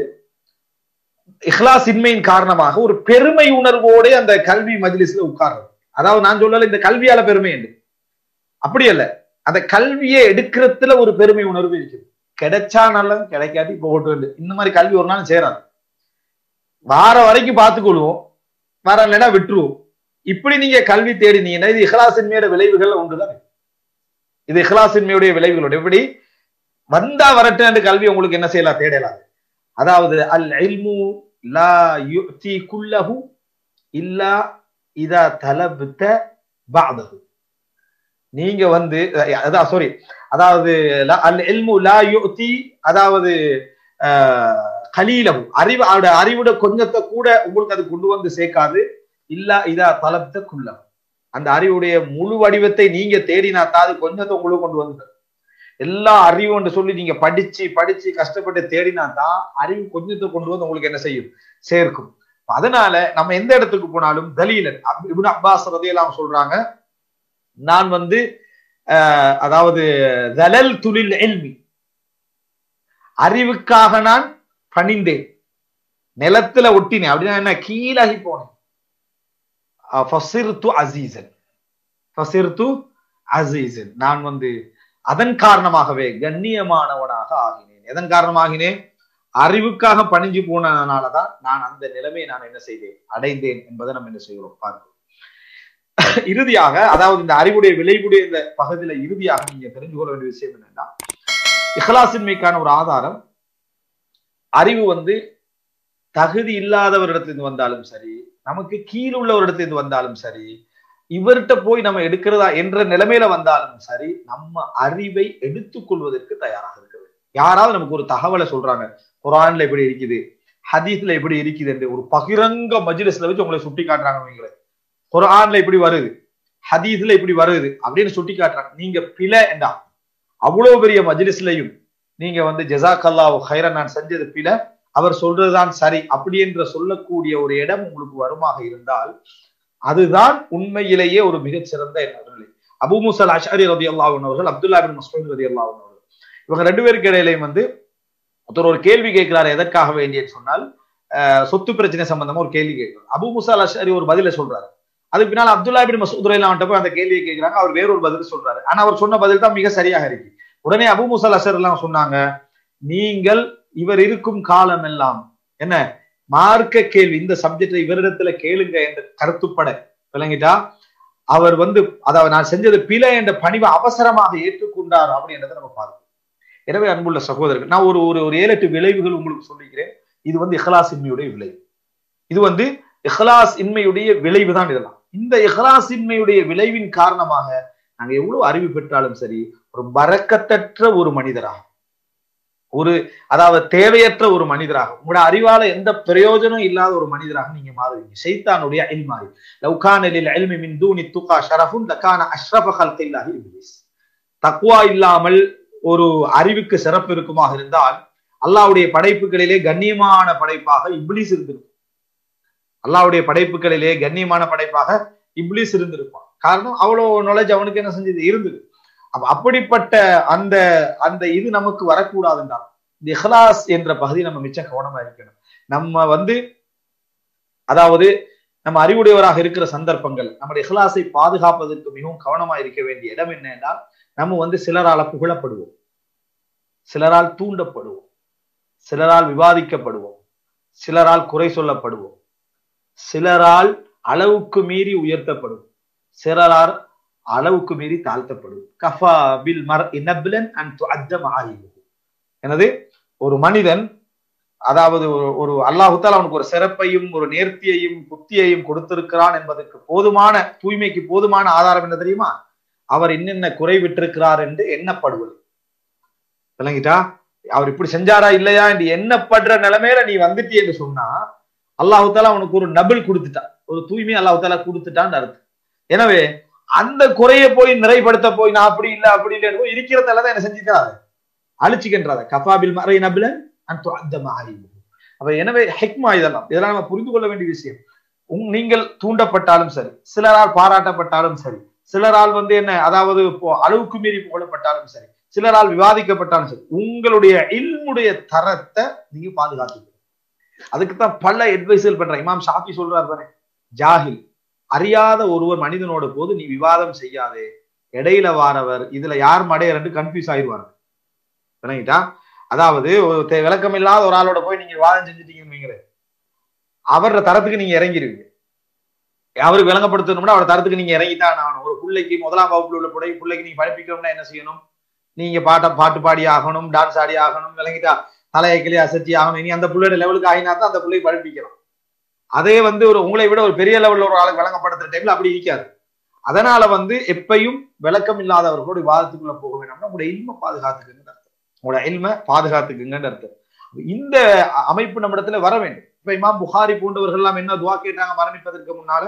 இஹ்லாஸ் இன்மையின் காரணமாக ஒரு பெருமை உணர்வோட அந்த கல்வி மஜ்லிஸ்ல உட்கார்றது அதாவது நான் சொல்லல இந்த கல்வியால பெருமை என்று அப்படி அல்ல அந்த கல்வியை எடுக்கிறதுல ஒரு பெருமை உணர்வு இருக்குது கிடைச்சா நல்லது கிடைக்காட்டி போட்டு இந்த மாதிரி கல்வி ஒரு நாள் சேராது வார வரைக்கும் பார்த்துக்கொள்வோம் வர இல்லைன்னா விட்டுருவோம் இப்படி நீங்க கல்வி தேடினீங்கன்னா இது இஹ்லாசின்மையோட விளைவுகள் ஒன்றுதான் இது இஹ்லாசின்மையுடைய விளைவுகளோட எப்படி வந்தா வரட்டும் என்று கல்வி உங்களுக்கு என்ன செய்யலாம் தேடலாம் அதாவது அல் இல்மு லா யுத்தி குல்லஹு இல்லா இதா தலபுத்த பாதஹு நீங்க வந்து அதான் சாரி அதாவது அல் இல்மு லா யுத்தி அதாவது கலீலஹு அறிவு அறிவுட கொஞ்சத்தை கூட உங்களுக்கு அது கொண்டு வந்து சேர்க்காது இல்லா இதா தலப்த குல்லம் அந்த அறிவுடைய முழு வடிவத்தை நீங்க தேடினா தான் அது கொஞ்சத்தை உங்களுக்கு கொண்டு வந்து எல்லா அறிவுன்னு சொல்லி நீங்க படிச்சு படிச்சு கஷ்டப்பட்டு தேடினா தான் அறிவு கொஞ்சத்தை கொண்டு வந்து உங்களுக்கு என்ன செய்யும் சேர்க்கும் அதனால நம்ம எந்த இடத்துக்கு போனாலும் தலீலன் இப்னு அப்பாஸ் ரதையெல்லாம் சொல்றாங்க நான் வந்து அதாவது தலல் துளில் எல்மி அறிவுக்காக நான் பணிந்தேன் நிலத்துல ஒட்டினேன் அப்படின்னா என்ன கீழாகி போனேன் ஃபசிர்து அசீசன் ஃபசிர்து அசீசன் நான் வந்து அதன் காரணமாகவே கண்ணியமானவனாக ஆகினேன் எதன் காரணமாகினேன் அறிவுக்காக பணிஞ்சு போனதுனாலதான் நான் அந்த நிலைமையை நான் என்ன செய்தேன் அடைந்தேன் என்பதை நம்ம என்ன செய்கிறோம் பார்க்கிறோம் இறுதியாக அதாவது இந்த அறிவுடைய விளைவுடைய இந்த பகுதியில இறுதியாக நீங்க தெரிஞ்சு கொள்ள வேண்டிய விஷயம் என்னன்னா இஹ்லாசின்மைக்கான ஒரு ஆதாரம் அறிவு வந்து தகுதி இல்லாதவரிடத்திலிருந்து வந்தாலும் சரி நமக்கு கீழ் உள்ளவரிடத்திலிருந்து வந்தாலும் சரி இவர்கிட்ட போய் நம்ம எடுக்கிறதா என்ற நிலைமையில வந்தாலும் சரி நம்ம அறிவை எடுத்துக்கொள்வதற்கு தயாராக இருக்கிறது யாராவது நமக்கு ஒரு தகவலை சொல்றாங்க குரான்ல எப்படி இருக்குது ஹதீஸ்ல எப்படி இருக்குது என்று ஒரு பகிரங்க மஜ்லிஸ்ல வச்சு உங்களை சுட்டி காட்டுறாங்க நீங்களே குரான்ல இப்படி வருது ஹதீஸ்ல இப்படி வருது அப்படின்னு சுட்டி காட்டுறாங்க நீங்க பிழை என்றா அவ்வளவு பெரிய மஜ்லிஸ்லயும் நீங்க வந்து ஜசாக் அல்லாஹ் ஹைர நான் செஞ்சது பிழை அவர் சொல்றதுதான் சரி அப்படி என்று சொல்லக்கூடிய ஒரு இடம் உங்களுக்கு வருமாக இருந்தால் அதுதான் உண்மையிலேயே ஒரு மிகச்சிறந்த நிலை அபு முசல் அஷாரி ரதி அல்லாஹன் அவர்கள் அப்துல்லா பின் மஸ்மூத் ரதி அல்லாஹன் அவர்கள் இவங்க ரெண்டு பேருக்கு இடையிலையும் வந்து ஒருத்தர் ஒரு கேள்வி கேட்கிறாரு எதற்காக வேண்டியன்னு சொன்னால் சொத்து பிரச்சனை சம்பந்தமா ஒரு கேள்வி கேட்கிறார் அபு முசா அஷரி ஒரு பதில சொல்றாரு அதுக்கு பின்னால் அப்துல்லா பின் மசூத் ரயிலான்ட்ட போய் அந்த கேள்வியை கேட்கிறாங்க அவர் வேறொரு பதில் சொல்றாரு ஆனா அவர் சொன்ன பதில் தான் மிக சரியாக இருக்கு உடனே அபு முசா அஷர் எல்லாம் சொன்னாங்க நீங்கள் இவர் இருக்கும் காலம் எல்லாம் என்ன மார்க்க கேள்வி இந்த சப்ஜெக்டை இவரிடத்துல கேளுங்க என்ற கருத்துப்பட விளங்கிட்டா அவர் வந்து அதாவது நான் செஞ்சது பிழை என்ற பணிவை அவசரமாக ஏற்றுக்கொண்டார் அப்படின்றத நம்ம பார்க்கணும் எனவே அன்புள்ள சகோதரர்கள் நான் ஒரு ஒரு ஒரு ஏழு எட்டு விளைவுகள் உங்களுக்கு சொல்லிக்கிறேன் இது வந்து இஹ்லாஸ் இன்மையுடைய விளைவு இது வந்து இஹ்லாஸ் இன்மையுடைய விளைவு தான் இதெல்லாம் இந்த இஹ்லாஸ் இன்மையுடைய விளைவின் காரணமாக நாங்க எவ்வளவு அறிவு பெற்றாலும் சரி ஒரு பறக்கத்தற்ற ஒரு மனிதராக ஒரு அதாவது தேவையற்ற ஒரு மனிதராக உங்களோட அறிவால எந்த பிரயோஜனம் இல்லாத ஒரு மனிதராக நீங்க மாறுவீங்க சைத்தானுடைய அல்மாரி லவ்கானலில் அல்மி மின் தூனி துகா ஷரஃபுன் லக்கான அஷ்ரஃப ஹல்கில்லாஹி இப்லீஸ் தக்வா இல்லாமல் ஒரு அறிவுக்கு சிறப்பு இருக்குமாக இருந்தால் அல்லாவுடைய படைப்புகளிலே கண்ணியமான படைப்பாக இப்ளீஸ் இருந்திருக்கும் அல்லாவுடைய படைப்புகளிலே கண்ணியமான படைப்பாக இப்ளீஸ் இருந்திருப்பான் காரணம் அவ்வளவு நாலேஜ் அவனுக்கு என்ன செஞ்சது இருந்தது அப்ப அப்படிப்பட்ட அந்த அந்த இது நமக்கு வரக்கூடாது என்றால் இந்த இஹ்லாஸ் என்ற பகுதி நம்ம மிச்சம் கவனமா இருக்கணும் நம்ம வந்து அதாவது நம்ம அறிவுடையவராக இருக்கிற சந்தர்ப்பங்கள் நம்முடைய இஹ்லாஸை பாதுகாப்பதற்கு மிகவும் கவனமா இருக்க வேண்டிய இடம் என்ன என்றால் நம்ம வந்து சிலரால புகழப்படுவோம் சிலரால் தூண்டப்படுவோம் சிலரால் விவாதிக்கப்படுவோம் சிலரால் குறை சொல்லப்படுவோம் சிலரால் அளவுக்கு மீறி உயர்த்தப்படுவோம் சிலரால் அளவுக்கு மீறி தாழ்த்தப்படும் கஃபா பில் மர் இனபிலன் அண்ட் அஜம் ஆகிவு எனது ஒரு மனிதன் அதாவது ஒரு அல்லாஹுத்தால் அவனுக்கு ஒரு சிறப்பையும் ஒரு நேர்த்தியையும் புத்தியையும் கொடுத்திருக்கிறான் என்பதற்கு போதுமான தூய்மைக்கு போதுமான ஆதாரம் என்ன தெரியுமா அவர் என்னென்ன குறை விட்டிருக்கிறார் என்று எண்ணப்படுவது விளங்கிட்டா அவர் இப்படி செஞ்சாரா இல்லையா என்று எண்ணப்படுற நிலைமையில நீ வந்துட்டி என்று சொன்னா அல்லாஹுத்தாலா அவனுக்கு ஒரு நபிள் கொடுத்துட்டான் ஒரு தூய்மை அல்லாஹுத்தாலா கொடுத்துட்டான்னு அர்த்தம் எனவே அந்த குறைய போய் நிறைப்படுத்த போய் நான் அப்படி இல்லை அப்படி இல்லை இருக்கிறதால தான் என்ன செஞ்சுக்கிறாரு அழிச்சுக்கின்றாத கஃபாபில் மறை நபிலன் அப்ப எனவே ஹெக்மா இதெல்லாம் இதெல்லாம் நம்ம புரிந்து கொள்ள வேண்டிய விஷயம் உங் நீங்கள் தூண்டப்பட்டாலும் சரி சிலரால் பாராட்டப்பட்டாலும் சரி சிலரால் வந்து என்ன அதாவது இப்போ அளவுக்கு மீறி புகழப்பட்டாலும் சரி சிலரால் விவாதிக்கப்பட்டாலும் சரி உங்களுடைய இல்முடைய தரத்தை நீங்க பாதுகாத்துக்கணும் அதுக்குத்தான் பல அட்வைசல் பண்ற இமாம் ஷாஃபி சொல்றாரு தானே ஜாஹில் அறியாத ஒருவர் மனிதனோட போது நீ விவாதம் செய்யாதே இடையில வாரவர் இதுல யார் மடையர் கன்ஃபியூஸ் ஆயிடுவாங்க விளங்கிட்டா அதாவது ஒரு விளக்கம் இல்லாத ஒரு ஆளோட போய் நீங்க விவாதம் செஞ்சுட்டீங்கன்னு அவரோட தரத்துக்கு நீங்க இறங்கிருவீங்க அவருக்கு விளங்கப்படுத்தணும்னா அவரோட தரத்துக்கு நீங்க இறங்கித்தான் ஆகணும் ஒரு பிள்ளைக்கு முதலாம் வகுப்புல உள்ள பிள்ளை பிள்ளைக்கு நீங்க படிப்பிக்கணும்னா என்ன செய்யணும் நீங்க பாட்ட பாட்டு பாடி ஆகணும் டான்ஸ் ஆடி ஆகணும் விளங்கிட்டா தலையக்கிளி அசத்தி ஆகணும் இனி அந்த பிள்ளையோட லெவலுக்கு ஆகினா தான் அந்த பிள்ளை படிப்பிக்கலாம் அதே வந்து ஒரு உங்களை விட ஒரு பெரிய லெவல்ல ஒரு ஆளுக்கு விளங்கப்படுத்துற டைம்ல அப்படி இருக்காது அதனால வந்து எப்பையும் விளக்கம் இல்லாதவர்களோட விவாதத்துக்குள்ள போக வேண்டாம்னா உங்களோட இல்ம பாதுகாத்துக்குங்கன்னு அர்த்தம் உங்களோட இல்ம பாதுகாத்துக்குங்கன்னு அர்த்தம் இந்த அமைப்பு நம்ம இடத்துல வர வேண்டும் இப்ப இமாம் புகாரி போன்றவர்கள் எல்லாம் என்ன துவா கேட்டாங்க மரணிப்பதற்கு முன்னால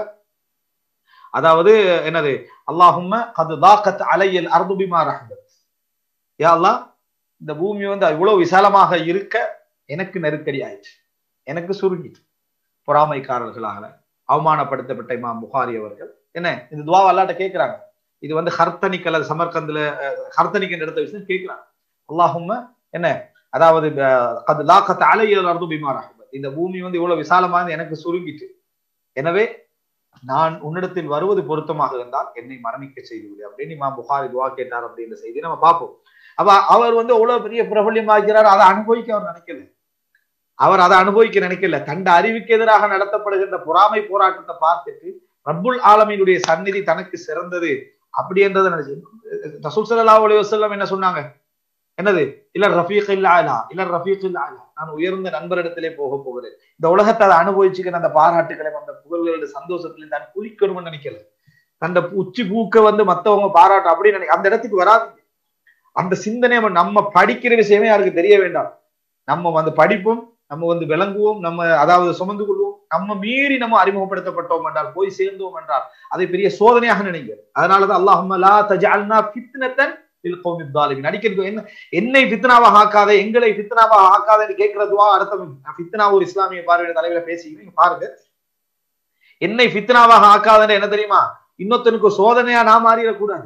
அதாவது என்னது அல்லாஹும்ம அது தாக்கத் அலையல் அர்துபிமா ரஹபத் யா அல்லாஹ் இந்த பூமி வந்து இவ்வளவு விசாலமாக இருக்க எனக்கு நெருக்கடி ஆயிடுச்சு எனக்கு சுருங்கிட்டு பொறாமைக்காரர்களாக அவமானப்படுத்தப்பட்ட இமாம் புகாரி அவர்கள் என்ன இந்த துவா அல்லாட்ட கேட்கிறாங்க இது வந்து ஹர்த்தனிக் அல்லது சமர்கந்துல ஹர்த்தனிக் எடுத்த விஷயம் கேட்கிறாங்க அல்லாஹும்ம என்ன அதாவது அது லாக்கத் அலையல் அர்து பிமாரா இந்த பூமி வந்து இவ்வளவு விசாலமாக எனக்கு சுருங்கிட்டு எனவே நான் உன்னிடத்தில் வருவது பொருத்தமாக இருந்தால் என்னை மரணிக்க செய்துவிடு அப்படின்னு இமாம் புகாரி துவா கேட்டார் அப்படின்ற செய்தி நம்ம பார்ப்போம் அப்ப அவர் வந்து அவ்வளவு பெரிய பிரபல்யமாக்கிறார் அதை அனுபவிக்க அவர் நினைக்கல அவர் அதை அனுபவிக்க நினைக்கல தண்ட அறிவுக்கு எதிராக நடத்தப்படுகின்ற பொறாமை போராட்டத்தை பார்த்துட்டு ரப்புல் ஆலமினுடைய சந்நிதி தனக்கு சிறந்தது அப்படி என்றதை நினைச்சு ரசூல் சல்லா அலி வசல்லம் என்ன சொன்னாங்க என்னது இல்ல ரஃபீக் இல்ல ஆலா இல்ல ரஃபீக் இல்ல ஆலா நான் உயர்ந்த நண்பரிடத்திலே போக போகிறேன் இந்த உலகத்தை அதை அனுபவிச்சுக்கிற அந்த பாராட்டுகளை அந்த புகழ்களோட சந்தோஷத்துல நான் குளிக்கணும்னு நினைக்கல தந்த உச்சி பூக்க வந்து மத்தவங்க பாராட்டும் அப்படின்னு நினை அந்த இடத்துக்கு வராது அந்த சிந்தனை நம்ம படிக்கிற விஷயமே யாருக்கு தெரிய வேண்டாம் நம்ம வந்து படிப்போம் நம்ம வந்து விளங்குவோம் நம்ம அதாவது சுமந்து கொள்வோம் நம்ம மீறி நம்ம அறிமுகப்படுத்தப்பட்டோம் என்றால் போய் சேர்ந்தோம் என்றால் அதை பெரிய சோதனையாக நினைங்க அதனாலதான் அல்லாஹுமலா தஜால்னா பித்னத்தன் நடிக்கிறது என்ன என்னை பித்னாவாக ஆக்காத எங்களை பித்னாவாக ஆக்காத கேட்கிறதுவா அர்த்தம் பித்னா ஒரு இஸ்லாமிய பார்வையிட தலைவில பேசிக்கிறீங்க பாருங்க என்னை பித்னாவாக ஆக்காதன்னு என்ன தெரியுமா இன்னொருத்தனுக்கு சோதனையா நான் மாறிடக்கூடாது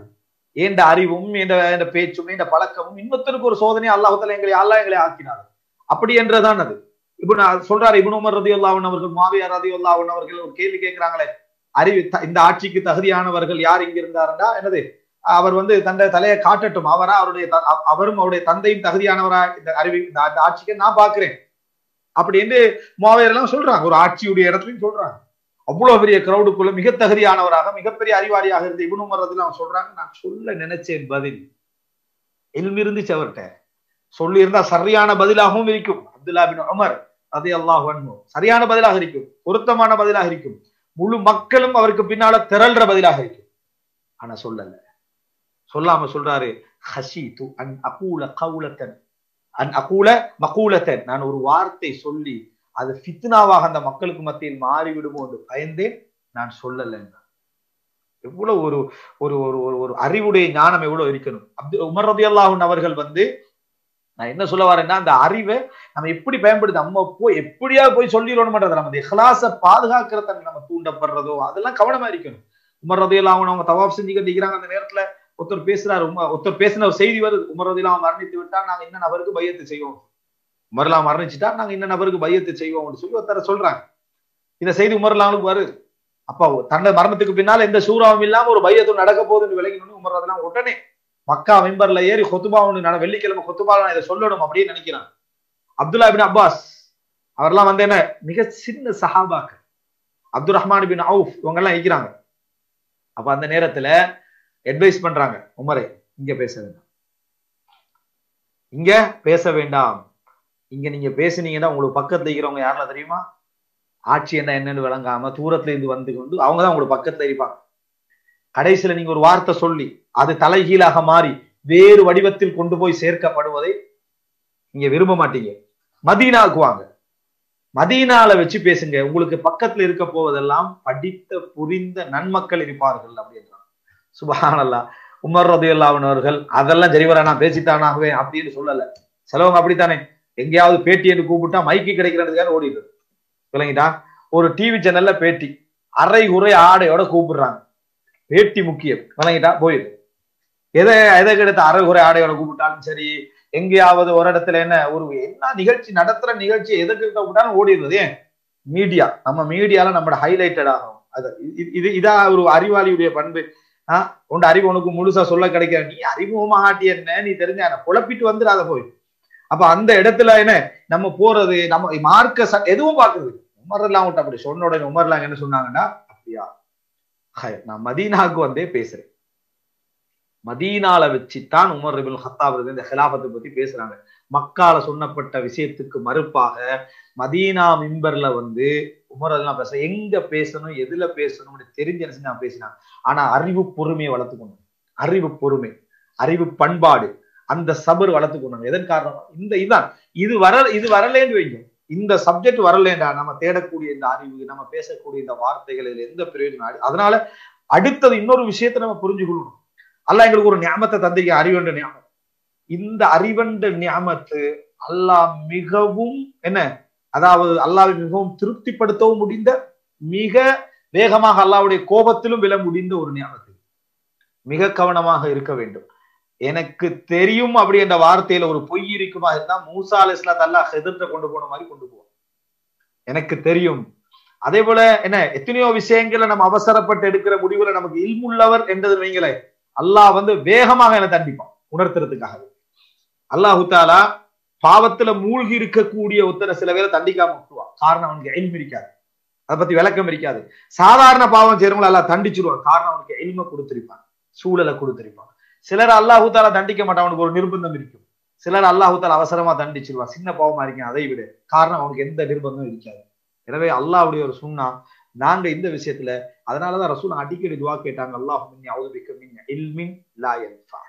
என்ற அறிவும் என்ற பேச்சும் என்ற பழக்கமும் இன்னொருத்தருக்கு ஒரு சோதனை அல்லாஹத்துல எங்களை அல்லா எங்களை ஆக்கினார் அப்படி என்றதான் அது இப்ப நான் சொல்றாரு இபுன் உமர் ரதி அல்லாவன் அவர்கள் மாவியார் ரதி அல்லாவன் அவர்கள் ஒரு கேள்வி கேட்கிறாங்களே அறிவு இந்த ஆட்சிக்கு தகுதியானவர்கள் யார் இங்க இருந்தாருண்டா என்னது அவர் வந்து தந்தை தலையை காட்டட்டும் அவரா அவருடைய அவரும் அவருடைய தந்தையும் தகுதியானவரா இந்த அறிவி இந்த ஆட்சிக்கு நான் பாக்குறேன் அப்படி என்று மாவையர் எல்லாம் சொல்றாங்க ஒரு ஆட்சியுடைய இடத்துலயும் சொல்றாங்க அவ்வளவு பெரிய கிரௌடுக்குள்ள மிக தகுதியானவராக மிகப்பெரிய அறிவாளியாக இருந்த இவனு மரத்துல அவன் சொல்றாங்க நான் சொல்ல நினைச்சேன் பதில் எல்மி இருந்துச்சு அவர்கிட்ட சொல்லி இருந்தா சரியான பதிலாகவும் இருக்கும் அப்துல்லா பின் உமர் அதே அல்லாஹ் சரியான பதிலாக இருக்கும் பொருத்தமான பதிலாக இருக்கும் முழு மக்களும் அவருக்கு பின்னால திரள்ற பதிலாக இருக்கும் ஆனா சொல்லல சொல்லாம சொல்றாரு ஹசி து அன் அகூல கவுலத்தன் அன் அகூல மகூலத்தன் நான் ஒரு வார்த்தை சொல்லி அது ஃபித்னாவாக அந்த மக்களுக்கு மத்தியில் மாறிவிடுமோ என்று பயந்தேன் நான் சொல்லல எவ்வளவு ஒரு ஒரு ஒரு ஒரு அறிவுடைய ஞானம் எவ்வளவு இருக்கணும் அப்து உமர் ரதி அல்லாஹன் அவர்கள் வந்து நான் என்ன சொல்ல வரேன்னா அந்த அறிவை நம்ம எப்படி பயன்படுத்த நம்ம போய் எப்படியா போய் சொல்லிடணும்ன்றது நம்ம இஹ்லாச பாதுகாக்கிறத நம்ம தூண்டப்படுறதோ அதெல்லாம் கவனமா இருக்கணும் உமர் ரதி அல்லாஹன் அவங்க தவாப் செஞ்சு கட்டிக்கிறாங்க அந்த நேரத்துல ஒருத்தர் பேசுறாரு ஒருத்தர் பேசின ஒரு செய்தி வருது உமர் ரதி அல்லாஹ் மரணித்து விட்டா நாங்க இன்ன நபருக்கு பையத்து செய்வோம் உமர்லாம் மரணிச்சுட்டா நாங்க இன்ன நபருக்கு பையத்து செய்வோம் சொல்லி ஒருத்தர சொல்றாங்க இந்த செய்தி உமர்லாமுக்கு வருது அப்பா தன்னை மரணத்துக்கு பின்னால எந்த சூறாவும் இல்லாம ஒரு பையத்தும் நடக்க போகுதுன்னு விலகினு உமர் அதெல்லாம் உடனே மக்கா மெம்பர்ல ஏறி கொத்துபா ஒன்று நட வெள்ளிக்கிழமை கொத்துபா நான் இதை சொல்லணும் அப்படின்னு நினைக்கிறான் அப்துல்லா பின் அப்பாஸ் அவர்லாம் வந்து என்ன மிக சின்ன சஹாபாக்கு அப்துல் ரஹ்மான் பின் அவுஃப் இவங்க எல்லாம் இருக்கிறாங்க அப்ப அந்த நேரத்துல அட்வைஸ் பண்றாங்க உமரே இங்க பேச வேண்டாம் இங்க பேச வேண்டாம் இங்க நீங்க பேசுனீங்கன்னா உங்களுக்கு பக்கத்துல இருக்கிறவங்க யாரெல்லாம் தெரியுமா ஆட்சி என்ன என்னன்னு விளங்காம தூரத்துல இருந்து வந்து கொண்டு அவங்க தான் உங்களுக்கு பக்கத்துல இருப்பாங்க கடைசியில நீங்க ஒரு வார்த்தை சொல்லி அது தலைகீழாக மாறி வேறு வடிவத்தில் கொண்டு போய் சேர்க்கப்படுவதை நீங்க விரும்ப மாட்டீங்க மதீனாவுக்கு வாங்க மதீனால வச்சு பேசுங்க உங்களுக்கு பக்கத்துல இருக்க போவதெல்லாம் படித்த புரிந்த நன்மக்கள் இருப்பார்கள் அப்படின்றாங்க சுபஹானல்லா உமர் ரதி அவர்கள் அதெல்லாம் சரிவரா நான் பேசித்தானாகவே அப்படின்னு சொல்லல சிலவங்க அப்படித்தானே எங்கேயாவது பேட்டி என்று கூப்பிட்டா மைக்கு கிடைக்கிறதுக்காக ஓடிடுது விளங்கிட்டா ஒரு டிவி சேனல்ல பேட்டி அரை உரை ஆடையோட கூப்பிடுறாங்க பேட்டி முக்கியம் விளங்கிட்டா போயிடு எதை எதை கிடைத்த அரை உரை ஆடையோட கூப்பிட்டாலும் சரி எங்கேயாவது ஒரு இடத்துல என்ன ஒரு என்ன நிகழ்ச்சி நடத்துற நிகழ்ச்சி எதுக்கு கூப்பிட்டாலும் ஓடிடுறது ஏன் மீடியா நம்ம மீடியால நம்மளோட ஹைலைட்டட் ஆகும் அது இது இதா ஒரு அறிவாளியுடைய பண்பு ஆஹ் உண்ட அறிவு உனக்கு முழுசா சொல்ல கிடைக்கிற நீ அறிமுகமாக ஆட்டி என்ன நீ தெரிஞ்ச குழப்பிட்டு வந்துடாத போய் அப்ப அந்த இடத்துல என்ன நம்ம போறது நம்ம மார்க்க எதுவும் பாக்குறது உமர்லாம் விட்டு அப்படி சொன்ன உடனே உமர்லாம் என்ன சொன்னாங்கன்னா அப்படியா நான் மதீனாவுக்கு வந்தே பேசுறேன் மதீனால வச்சுத்தான் உமர் ரபில் ஹத்தாப் இந்த ஹிலாபத்தை பத்தி பேசுறாங்க மக்கால சொன்னப்பட்ட விஷயத்துக்கு மறுப்பாக மதீனா மிம்பர்ல வந்து உமர் எல்லாம் பேச எங்க பேசணும் எதுல பேசணும்னு தெரிஞ்சு நான் பேசினாங்க ஆனா அறிவு பொறுமையை வளர்த்துக்கணும் அறிவு பொறுமை அறிவு பண்பாடு அந்த சபர் வளர்த்துக்கணும் எதன் காரணம் இந்த இதான் இது வர இது வரலேன்னு வைங்க இந்த சப்ஜெக்ட் வரலேண்டா நம்ம தேடக்கூடிய இந்த அறிவு நம்ம பேசக்கூடிய இந்த வார்த்தைகள் இதுல எந்த பிரயோஜனம் அதனால அடுத்தது இன்னொரு விஷயத்த நம்ம புரிஞ்சுக்கொள்ளணும் அல்ல எங்களுக்கு ஒரு ஞாபகத்தை தந்திரிக்க அறிவென்ற ஞாபகம் இந்த அறிவென்ற ஞாபகத்து அல்லாஹ் மிகவும் என்ன அதாவது அல்லாவை மிகவும் திருப்திப்படுத்தவும் முடிந்த மிக வேகமாக அல்லாவுடைய கோபத்திலும் விழ முடிந்த ஒரு ஞாபகத்து மிக கவனமாக இருக்க வேண்டும் எனக்கு தெரியும் அப்படி என்ற வார்த்தையில ஒரு பொய் இருக்குமா இருந்தா மூசா அலி இஸ்லாத் அல்லா எதிர்த்த கொண்டு போன மாதிரி கொண்டு போவோம் எனக்கு தெரியும் அதே போல என்ன எத்தனையோ விஷயங்களை நம்ம அவசரப்பட்டு எடுக்கிற முடிவுல நமக்கு இல்முள்ளவர் என்றது வைங்களே அல்லாஹ் வந்து வேகமாக என தண்டிப்பான் உணர்த்துறதுக்காக அல்லாஹு தாலா பாவத்துல மூழ்கி இருக்கக்கூடிய ஒருத்தர சில பேரை தண்டிக்காம விட்டுருவான் காரணம் அவனுக்கு எல்மி இருக்காது அதை பத்தி விளக்கம் இருக்காது சாதாரண பாவம் செய்யறவங்களை எல்லாம் தண்டிச்சிருவான் காரணம் அவனுக்கு எல்மை கொடுத்திருப்பான் சூழலை கொடுத்திருப்பான் சிலர் அல்லாஹு தாலா தண்டிக்க மாட்டான் அவனுக்கு ஒரு நிர்பந்தம் இருக்கும் சிலர் அல்லாஹு தாலா அவசரமா தண்டிச்சிருவான் சின்ன பாவமா இருக்கேன் அதை விட காரணம் அவனுக்கு எந்த நிர்பந்தமும் இருக்காது எனவே அல்லாஹுடைய ஒரு சுண்ணா நாங்க இந்த விஷயத்துல அதனாலதான் ரசூல் அடிக்கடி துவா கேட்டாங்க அல்லாஹ் அவுதுபிக்க மின் இல்மின் லா யன்ஃபா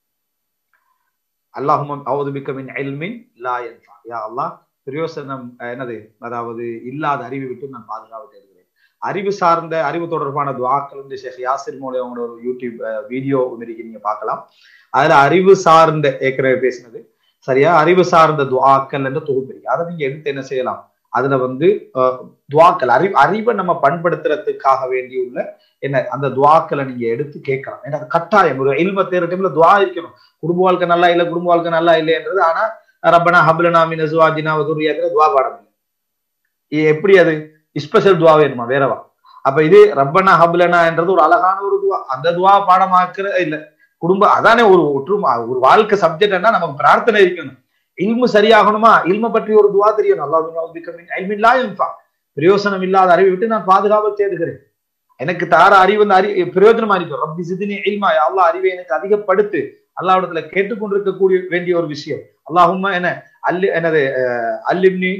அல்லாஹும் அவுதுபிக்க மின் இல்மின் லா யன்ஃபா யா அல்லாஹ் பிரயோசனம் என்னது அதாவது இல்லாத அறிவை விட்டு நான் பாதுகாப்பு இருக்கிறேன் அறிவு சார்ந்த அறிவு தொடர்பான துவாக்கள் வந்து ஷேக் யாசிர் மோலே அவங்களோட ஒரு யூடியூப் வீடியோ இருக்கு நீங்க பார்க்கலாம் அதுல அறிவு சார்ந்த ஏற்கனவே பேசினது சரியா அறிவு சார்ந்த துவாக்கள் என்ற தொகுப்பு இருக்கு அதை நீங்க எடுத்து என்ன செய்யலாம் அதுல வந்து துவாக்கள் அறி அறிவை நம்ம பண்படுத்துறதுக்காக வேண்டியுள்ள என்ன அந்த துவாக்களை நீங்க எடுத்து கேட்கலாம் ஏன்னா அது கட்டாயம் ஒரு இல்ம தேர்ற டைம்ல துவா இருக்கணும் குடும்ப வாழ்க்கை நல்லா இல்லை குடும்ப வாழ்க்கை நல்லா இல்லைன்றது ஆனா ரப்பனா ஹப்லனா மின் அசுவாஜினா வதுரியாத்துல துவா பாடம் இல்லை எப்படி அது ஸ்பெஷல் துவா வேணுமா வேறவா அப்ப இது ரப்பனா ஹப்லனா என்றது ஒரு அழகான ஒரு துவா அந்த துவா பாடமாக்குற இல்ல குடும்ப அதானே ஒரு ஒற்றுமை ஒரு வாழ்க்கை சப்ஜெக்ட்னா நமக்கு பிரார்த்தனை இருக்கணும் இல்மு சரியாகணுமா இல்ம பற்றி ஒரு துவா தெரியணும் அல்லாஹ் பிரயோசனம் இல்லாத அறிவை விட்டு நான் பாதுகாவல் தேடுகிறேன் எனக்கு தார அறிவு அந்த அறி பிரயோஜனமா இருக்கும் ரப்பி சிதினி இல்மா அல்லாஹ் அறிவை எனக்கு அதிகப்படுத்து அல்லாவிடத்துல கேட்டுக்கொண்டிருக்கக்கூடிய வேண்டிய ஒரு விஷயம் அல்லாஹுமா என்ன அல்லி என்னது அல்லிப்னி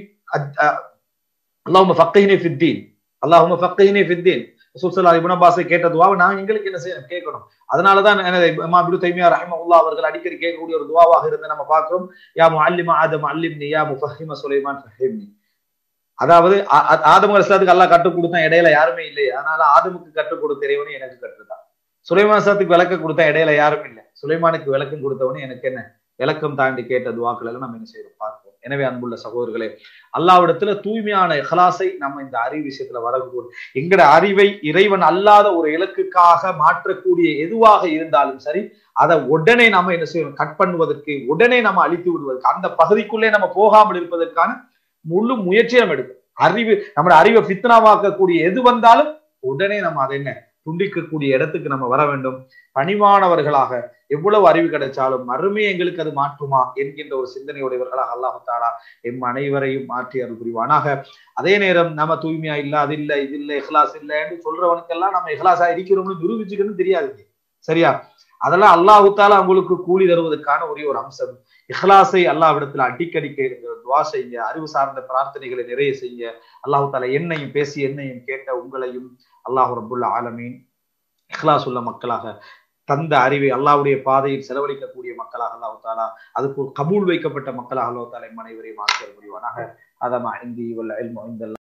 அல்லாஹும ஃபக்கினி ஃபித்தீன் அல்லாஹும ஃபக்கினி ஃபித்தீன் சுல்சலா இப்னு அப்பாஸை கேட்டதுவாக நான் எங்களுக்கு என்ன செய்யணும் கேட்கணும் அதனாலதான் இமாம் இப்னு தைமியா ரஹ்மஹுல்லாஹ் அவர்கள் அடிக்கடி கேட்கக்கூடிய ஒரு துவாவாக இருந்து நம்ம பார்க்கிறோம் யா முஅல்லிம ஆதம் அல்லிம்னி யா முஃபஹிம சுலைமான் ஃபஹிம்னி அதாவது ஆதம் அலிஸ்லாத்துக்கு அல்லாஹ் கற்றுக் கொடுத்தான் இடையில யாருமே இல்லை அதனால ஆதமுக்கு கற்றுக் கொடுத்த இறைவனு எனக்கு கற்றுத்தான் சுலைமான் சாத்துக்கு விளக்கம் கொடுத்தா இடையில யாரும் இல்லை சுலைமானுக்கு விளக்கம் கொடுத்தவனு எனக்கு என்ன விளக்கம் தாண்டி கேட்ட துவாக்கள் எல்லாம் நம்ம என்ன செய்யறோம் பார்ப்போம் எனவே அன்புள்ள சகோதரர்களே அல்லாவிடத்துல தூய்மையான இஹலாசை நம்ம இந்த அறிவு விஷயத்துல வரக்கூடும் எங்கட அறிவை இறைவன் அல்லாத ஒரு இலக்குக்காக மாற்றக்கூடிய எதுவாக இருந்தாலும் சரி அதை உடனே நம்ம என்ன செய்யணும் கட் பண்ணுவதற்கு உடனே நம்ம அழித்து விடுவதற்கு அந்த பகுதிக்குள்ளே நம்ம போகாமல் இருப்பதற்கான முழு முயற்சியை நம்ம எடுக்கும் அறிவு நம்மளோட அறிவை பித்தனாவாக்கக்கூடிய எது வந்தாலும் உடனே நம்ம அதை என்ன துண்டிக்கக்கூடிய இடத்துக்கு நம்ம வர வேண்டும் பணிவானவர்களாக எவ்வளவு அறிவு கிடைச்சாலும் மறுமை எங்களுக்கு அது மாற்றுமா என்கின்ற ஒரு சிந்தனையுடையவர்களாக அல்லாஹு தாலா எம் அனைவரையும் மாற்றி அருள் புரிவானாக அதே நேரம் நம்ம தூய்மையா இல்ல அது இல்ல இது இல்ல இஹ்லாஸ் இல்லைன்னு சொல்றவனுக்கெல்லாம் நம்ம இஹ்லாஸா இருக்கிறோம்னு நிரூபிச்சுக்கணும் தெரியாது சரியா அதெல்லாம் அல்லாஹு தாலா உங்களுக்கு கூலி தருவதற்கான ஒரே ஒரு அம்சம் இஹ்லாஸை அல்லாவிடத்துல அடிக்கடி கேளுங்க துவா செய்யுங்க அறிவு சார்ந்த பிரார்த்தனைகளை நிறைய செய்யுங்க அல்லாஹு தாலா என்னையும் பேசி என்னையும் கேட்ட உங்களையும் அல்லாஹு ரபுல்ல ஆலமீன் இஹ்லாஸ் உள்ள மக்களாக தந்த அறிவை அல்லாவுடைய பாதையில் செலவழிக்கக்கூடிய மக்களாக அல்லாஹு தாலா அதுக்கு கபூல் வைக்கப்பட்ட மக்களாக அல்லாஹு தாலா அனைவரையும் ஆக்கிய முடிவானாக அதமா இந்தி வல்ல